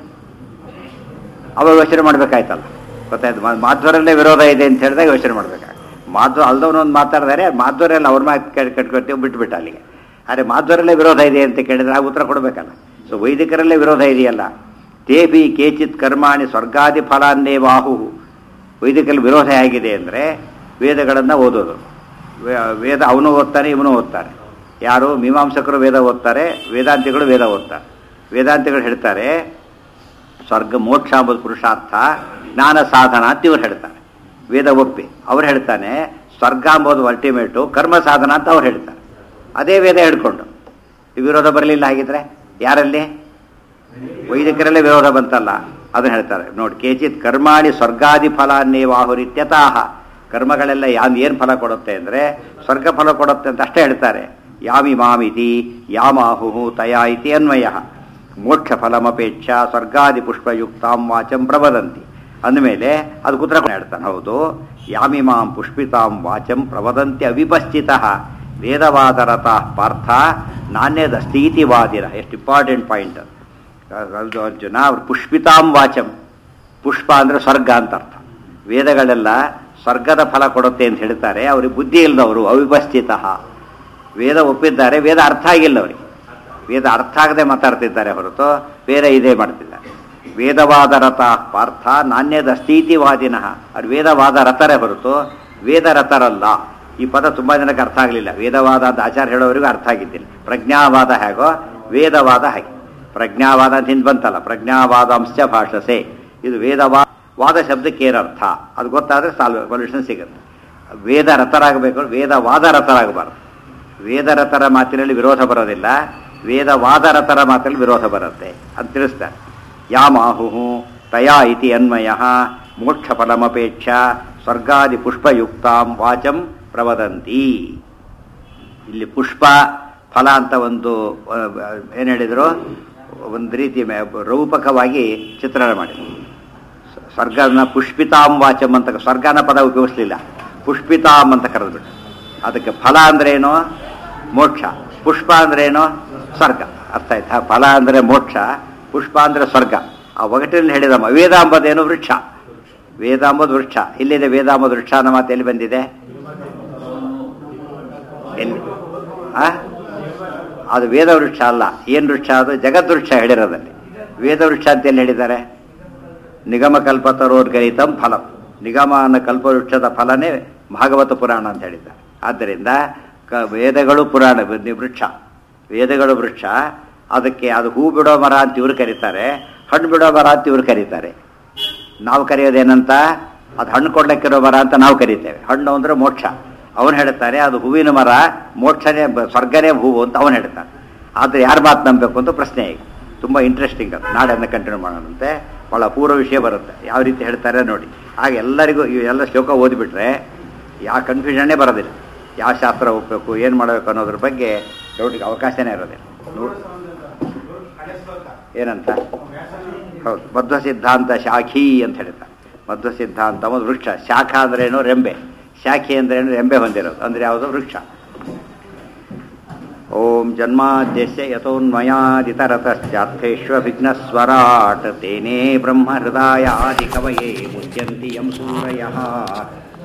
ಅವಾಗ ಯೋಚನೆ ಮಾಡ್ಬೇಕಾಯ್ತಲ್ಲ ಗೊತ್ತಾಯ್ತು ಮಾ- ಮಾಧ್ವರಲ್ಲೇ ವಿರೋಧ ಇದೆ ಅಂತ ಹೇಳಿದಾಗ ಯೋಚನೆ ಮಾಡ್ಬೇಕಾಗ ಮಾಧ್ವ ಅಲ್ದವನು ಒಂದು ಮಾತಾಡಿದರೆ ಮಾಧ್ವರೆಲ್ಲ ಅವ್ರ ಮಾತು ಕೆಟ್ ಕಟ್ಕೊತೀವಿ ಬಿಟ್ಬಿಟ್ಟು ಅಲ್ಲಿಗೆ ಆದರೆ ಮಾಧ್ವರಲ್ಲೇ ವಿರೋಧ ಇದೆ ಅಂತ ಕೇಳಿದ್ರೆ ಆ ಉತ್ತರ ಕೊಡಬೇಕಲ್ಲ ಸೊ ವೈದಿಕರಲ್ಲೇ ವಿರೋಧ ಇದೆಯಲ್ಲ ತೇಬಿ ಕೇಚಿತ್ ಕರ್ಮಾಣಿ ಸ್ವರ್ಗಾದಿ ಫಲಾನ್ನೇ ಬಾಹು ವೈದಿಕರಲ್ಲಿ ವಿರೋಧ ಹೇಗಿದೆ ಅಂದರೆ ವೇದಗಳನ್ನು ಓದೋದು ವೇ- ವೇದ ಅವನು ಓದ್ತಾನೆ ಇವನು ಓದ್ತಾರೆ ಯಾರು ಮೀಮಾಂಸಕರು ವೇದ ಓದ್ತಾರೆ ವೇದಾಂತಿಗಳು ವೇದ ಓದ್ತಾರೆ ವೇದಾಂತಿಗಳು ಹೇಳ್ತಾರೆ ಸ್ವರ್ಗ ಮೋಕ್ಷ ಅಂಬುದು ಪುರುಷಾರ್ಥ ಜ್ಞಾನ ಸಾಧನ ಅಂತ ಇವ್ರು ಹೇಳ್ತಾರೆ ವೇದ ಒಪ್ಪಿ ಅವ್ರು ಹೇಳ್ತಾನೆ ಸ್ವರ್ಗ ಅಂಬೋದು ಅಲ್ಟಿಮೇಟು ಕರ್ಮ ಸಾಧನ ಅಂತ ಅವ್ರು ಹೇಳ್ತಾರೆ ಅದೇ ವೇದ ಹಿಡ್ಕೊಂಡು ಈ ವಿರೋಧ ಬರಲಿಲ್ಲ ಹಾಗಿದ್ರೆ ಯಾರಲ್ಲಿ ವೈದಿಕರಲ್ಲೇ ವಿರೋಧ ಬಂತಲ್ಲ ಅದನ್ನ ಹೇಳ್ತಾರೆ ನೋಡಿ ಕೇಚಿತ್ ಕರ್ಮಾಣಿ ಸ್ವರ್ಗಾದಿ ಫಲಾನ್ನೇವಾಹುರಿತ್ಯತಾಹ ಕರ್ಮಗಳೆಲ್ಲ ಯಾನ್ ಏನು ಫಲ ಕೊಡುತ್ತೆ ಅಂದರೆ ಸ್ವರ್ಗ ಫಲ ಕೊಡುತ್ತೆ ಅಂತ ಅಷ್ಟೇ ಹೇಳ್ತಾರೆ ಯಾಮಿ ಮಾಮಿತಿ ಯಾಮಾಹು ತಯಾ ಇತಿ ಅನ್ವಯ ಮೋಕ್ಷ ಫಲಮಪೇಕ್ಷ ಸ್ವರ್ಗಾದಿ ಪುಷ್ಪಯುಕ್ತಾಂ ವಾಚಂ ಪ್ರವದಂತಿ ಅಂದಮೇಲೆ ಅದು ಉತ್ತರ ಹೇಳ್ತಾನೆ ಹೌದು ಯಾಮಿಮಾಂ ಪುಷ್ಪಿತಾಂ ವಾಚಂ ಪ್ರವದಂತಿ ಅವಿಪಸ್ಥಿತ ವೇದವಾದರತ ಪಾರ್ಥ ನಾಣ್ಯದಸ್ತೀತಿ ವಾದಿರ ಎಷ್ಟು ಇಂಪಾರ್ಟೆಂಟ್ ಪಾಯಿಂಟ್ ಅದು ಅರ್ಜುನ ಅವ್ರು ಪುಷ್ಪಿತಾಂ ವಾಚಂ ಪುಷ್ಪ ಅಂದರೆ ಸ್ವರ್ಗ ಅಂತ ಅರ್ಥ ವೇದಗಳೆಲ್ಲ ಸ್ವರ್ಗದ ಫಲ ಕೊಡುತ್ತೆ ಅಂತ ಹೇಳ್ತಾರೆ ಅವ್ರಿಗೆ ಬುದ್ಧಿ ಇಲ್ಲದವರು ಅವಿಪಸ್ಥಿತ ವೇದ ಒಪ್ಪಿದ್ದಾರೆ ವೇದ ಅರ್ಥ ಆಗಿಲ್ಲ ಅವರಿಗೆ ವೇದ ಅರ್ಥ ಆಗದೆ ಮಾತಾಡ್ತಿದ್ದಾರೆ ಹೊರತು ಬೇರೆ ಇದೇ ಮಾಡ್ತಿದ್ದಾರೆ ವೇದವಾದ ರಥ ಪಾರ್ಥ ನಾಣ್ಯದ ಸ್ಥಿತಿವಾದಿನಃ ಅವ್ರು ವೇದವಾದ ರಥರೇ ಹೊರತು ವೇದ ರಥರಲ್ಲ ಈ ಪದ ತುಂಬ ಜನಕ್ಕೆ ಅರ್ಥ ಆಗಲಿಲ್ಲ ವೇದವಾದ ಅಂತ ಆಚಾರ್ಯ ಹೇಳೋವರಿಗೂ ಅರ್ಥ ಆಗಿದ್ದಿಲ್ಲ ಪ್ರಜ್ಞಾವಾದ ಹೇಗೋ ವೇದವಾದ ಹಾಗೆ ಪ್ರಜ್ಞಾವಾದ ಅಂತ ಹಿಂದೆ ಬಂತಲ್ಲ ಪ್ರಜ್ಞಾವಾದಾಂಶ ಭಾಷಸೆ ಇದು ವೇದವಾ ವಾದ ಶಬ್ದಕ್ಕೆ ಏನರ್ಥ ಅದು ಗೊತ್ತಾದರೆ ಸಾಲ್ವ್ ಸೊಲ್ಯೂಷನ್ ಸಿಗುತ್ತೆ ವೇದ ರಥರಾಗಬೇಕು ವೇದವಾದ ರಥರಾಗಬಾರ್ದು ವೇದರಥರ ಮಾತಿನಲ್ಲಿ ವಿರೋಧ ಬರೋದಿಲ್ಲ ವೇದವಾದರಥರ ಮಾತಿನಲ್ಲಿ ವಿರೋಧ ಬರುತ್ತೆ ಅಂತ ತಿಳಿಸ್ತಾರೆ ಯಾಮಾಹು ತಯಾ ಇತಿ ಅನ್ವಯ ಮೋಕ್ಷ ಫಲಮಪೇಕ್ಷ ಸ್ವರ್ಗಾದಿ ಪುಷ್ಪಯುಕ್ತಾಂ ವಾಚಂ ಪ್ರವದಂತಿ ಇಲ್ಲಿ ಪುಷ್ಪ ಫಲ ಅಂತ ಒಂದು ಏನು ಹೇಳಿದ್ರು ಒಂದು ರೀತಿ ಮೆ- ರೂಪಕವಾಗಿ ಚಿತ್ರಣ ಮಾಡಿದ್ರು ಸ- ಸ್ವರ್ಗನ ಪುಷ್ಪಿತಾಂ ವಾಚಂ ಅಂತ ಸ್ವರ್ಗನ ಪದ ಉಪಯೋಗಿಸ್ಲಿಲ್ಲ ಪುಷ್ಪಿತಾಂ ಅಂತ ಕರೆದ್ಬಿಟ್ಟು ಅದಕ್ಕೆ ಫಲ ಅಂದ್ರೇನು ಮೋಕ್ಷ ಪುಷ್ಪ ಅಂದ್ರೇನು ಸ್ವರ್ಗ ಅರ್ಥ ಆಯ್ತಾ ಫಲ ಅಂದ್ರೆ ಮೋಕ್ಷ ಪುಷ್ಪ ಅಂದ್ರೆ ಸ್ವರ್ಗ ಆ ಒಗಟಿನಲ್ಲಿ ಹೇಳಿದಮ್ಮ ವೇದ ಅಂಬದೇನು ವೃಕ್ಷ ವೇದ ಅಂಬುದು ವೃಕ್ಷ ಇಲ್ಲಿದೆ ವೇದ ಅಂಬುದು ವೃಕ್ಷ ಅನ್ನೋ ಮಾತು ಎಲ್ಲಿ ಬಂದಿದೆ ಎಲ್ಲಿ ಆ ಅದು ವೇದ ವೃಕ್ಷ ಅಲ್ಲ ಏನು ವೃಕ್ಷ ಅದು ಜಗದ್ ವೃಕ್ಷ ಹೇಳಿರೋದಲ್ಲಿ ವೇದ ವೃಕ್ಷ ಅಂತ ಎಲ್ಲಿ ಹೇಳಿದ್ದಾರೆ ನಿಗಮ ಕಲ್ಪತರೋರ್ಗರಿತಂ ಫಲಂ ನಿಗಮ ಅನ್ನೋ ಕಲ್ಪವೃಕ್ಷದ ಫಲನೇ ಭಾಗವತ ಪುರಾಣ ಅಂತ ಹೇಳಿದ್ದಾರೆ ಆದ್ದರಿಂದ ಕ ವೇದಗಳು ಪುರಾಣ ವ- ವೃಕ್ಷ ವೇದಗಳು ವೃಕ್ಷ ಅದಕ್ಕೆ ಅದು ಹೂ ಬಿಡೋ ಮರ ಅಂತ ಇವರು ಕರೀತಾರೆ ಹಣ್ಣು ಬಿಡೋ ಮರ ಅಂತ ಇವರು ಕರೀತಾರೆ ನಾವು ಕರೆಯೋದೇನಂತ ಅದು ಹಣ್ಣು ಕೊಡ್ಲಿಕ್ಕಿರೋ ಮರ ಅಂತ ನಾವು ಕರಿತೇವೆ ಹಣ್ಣು ಅಂದ್ರೆ ಮೋಕ್ಷ ಅವನು ಹೇಳ್ತಾರೆ ಅದು ಹೂವಿನ ಮರ ಮೋಕ್ಷನೇ ಬ- ಸ್ವರ್ಗನೇ ಹೂವು ಅಂತ ಅವನು ಹೇಳ್ತಾನೆ ಆದರೆ ಯಾರ ಮಾತು ನಂಬಬೇಕು ಅಂತ ಪ್ರಶ್ನೆ ಈಗ ತುಂಬ ಇಂಟ್ರೆಸ್ಟಿಂಗ್ ಅದು ನಾಡನ್ನು ಕಂಟಿನ್ಯೂ ಮಾಡೋಣಂತೆ ಭಾಳ ಪೂರ್ವ ವಿಷಯ ಬರುತ್ತೆ ಯಾವ ರೀತಿ ಹೇಳ್ತಾರೆ ನೋಡಿ ಆಗ ಎಲ್ಲರಿಗೂ ಇವೆಲ್ಲ ಶ್ಲೋಕ ಓದಿಬಿಟ್ರೆ ಯಾವ ಕನ್ಫ್ಯೂಷನ್ನೇ ಬರೋದಿಲ್ಲ ಯಾವ ಶಾಸ್ತ್ರ ಒಪ್ಪಬೇಕು ಏನು ಮಾಡಬೇಕು ಅನ್ನೋದ್ರ ಬಗ್ಗೆ ಡೌಟಿಗೆ ಅವಕಾಶನೇ ಇರೋದಿಲ್ಲ ನೋಡ್- ಏನಂತ ಹೌದು ಮಧ್ವ ಸಿದ್ಧಾಂತ ಶಾಖಿ ಅಂತ ಹೇಳ್ತಾರೆ ಮಧ್ವ ಸಿದ್ಧಾಂತ ಒಂದು ವೃಕ್ಷ ಶಾಖ ಅಂದ್ರೇನು ರೆಂಬೆ ಶಾಖೆ ಅಂದ್ರೇನು ರೆಂಬೆ ಹೊಂದಿರೋದು ಅಂದ್ರೆ ಯಾವುದು ವೃಕ್ಷ ಓಂ ಜನ್ಮಾದ್ಯಸ್ಯ ಯಥೋನ್ಮಯಾದಿತರತಶ್ಚಾರ್ಥೇಷ್ವಭಿಘ್ನಸ್ವರಾಟ್ ತೇನೇ ಬ್ರಹ್ಮ ಹೃದಯ ಆದಿ ಕವಯೇ ಮುಚ್ಯಂತಿ ಯಂ ಸೂರಯಃ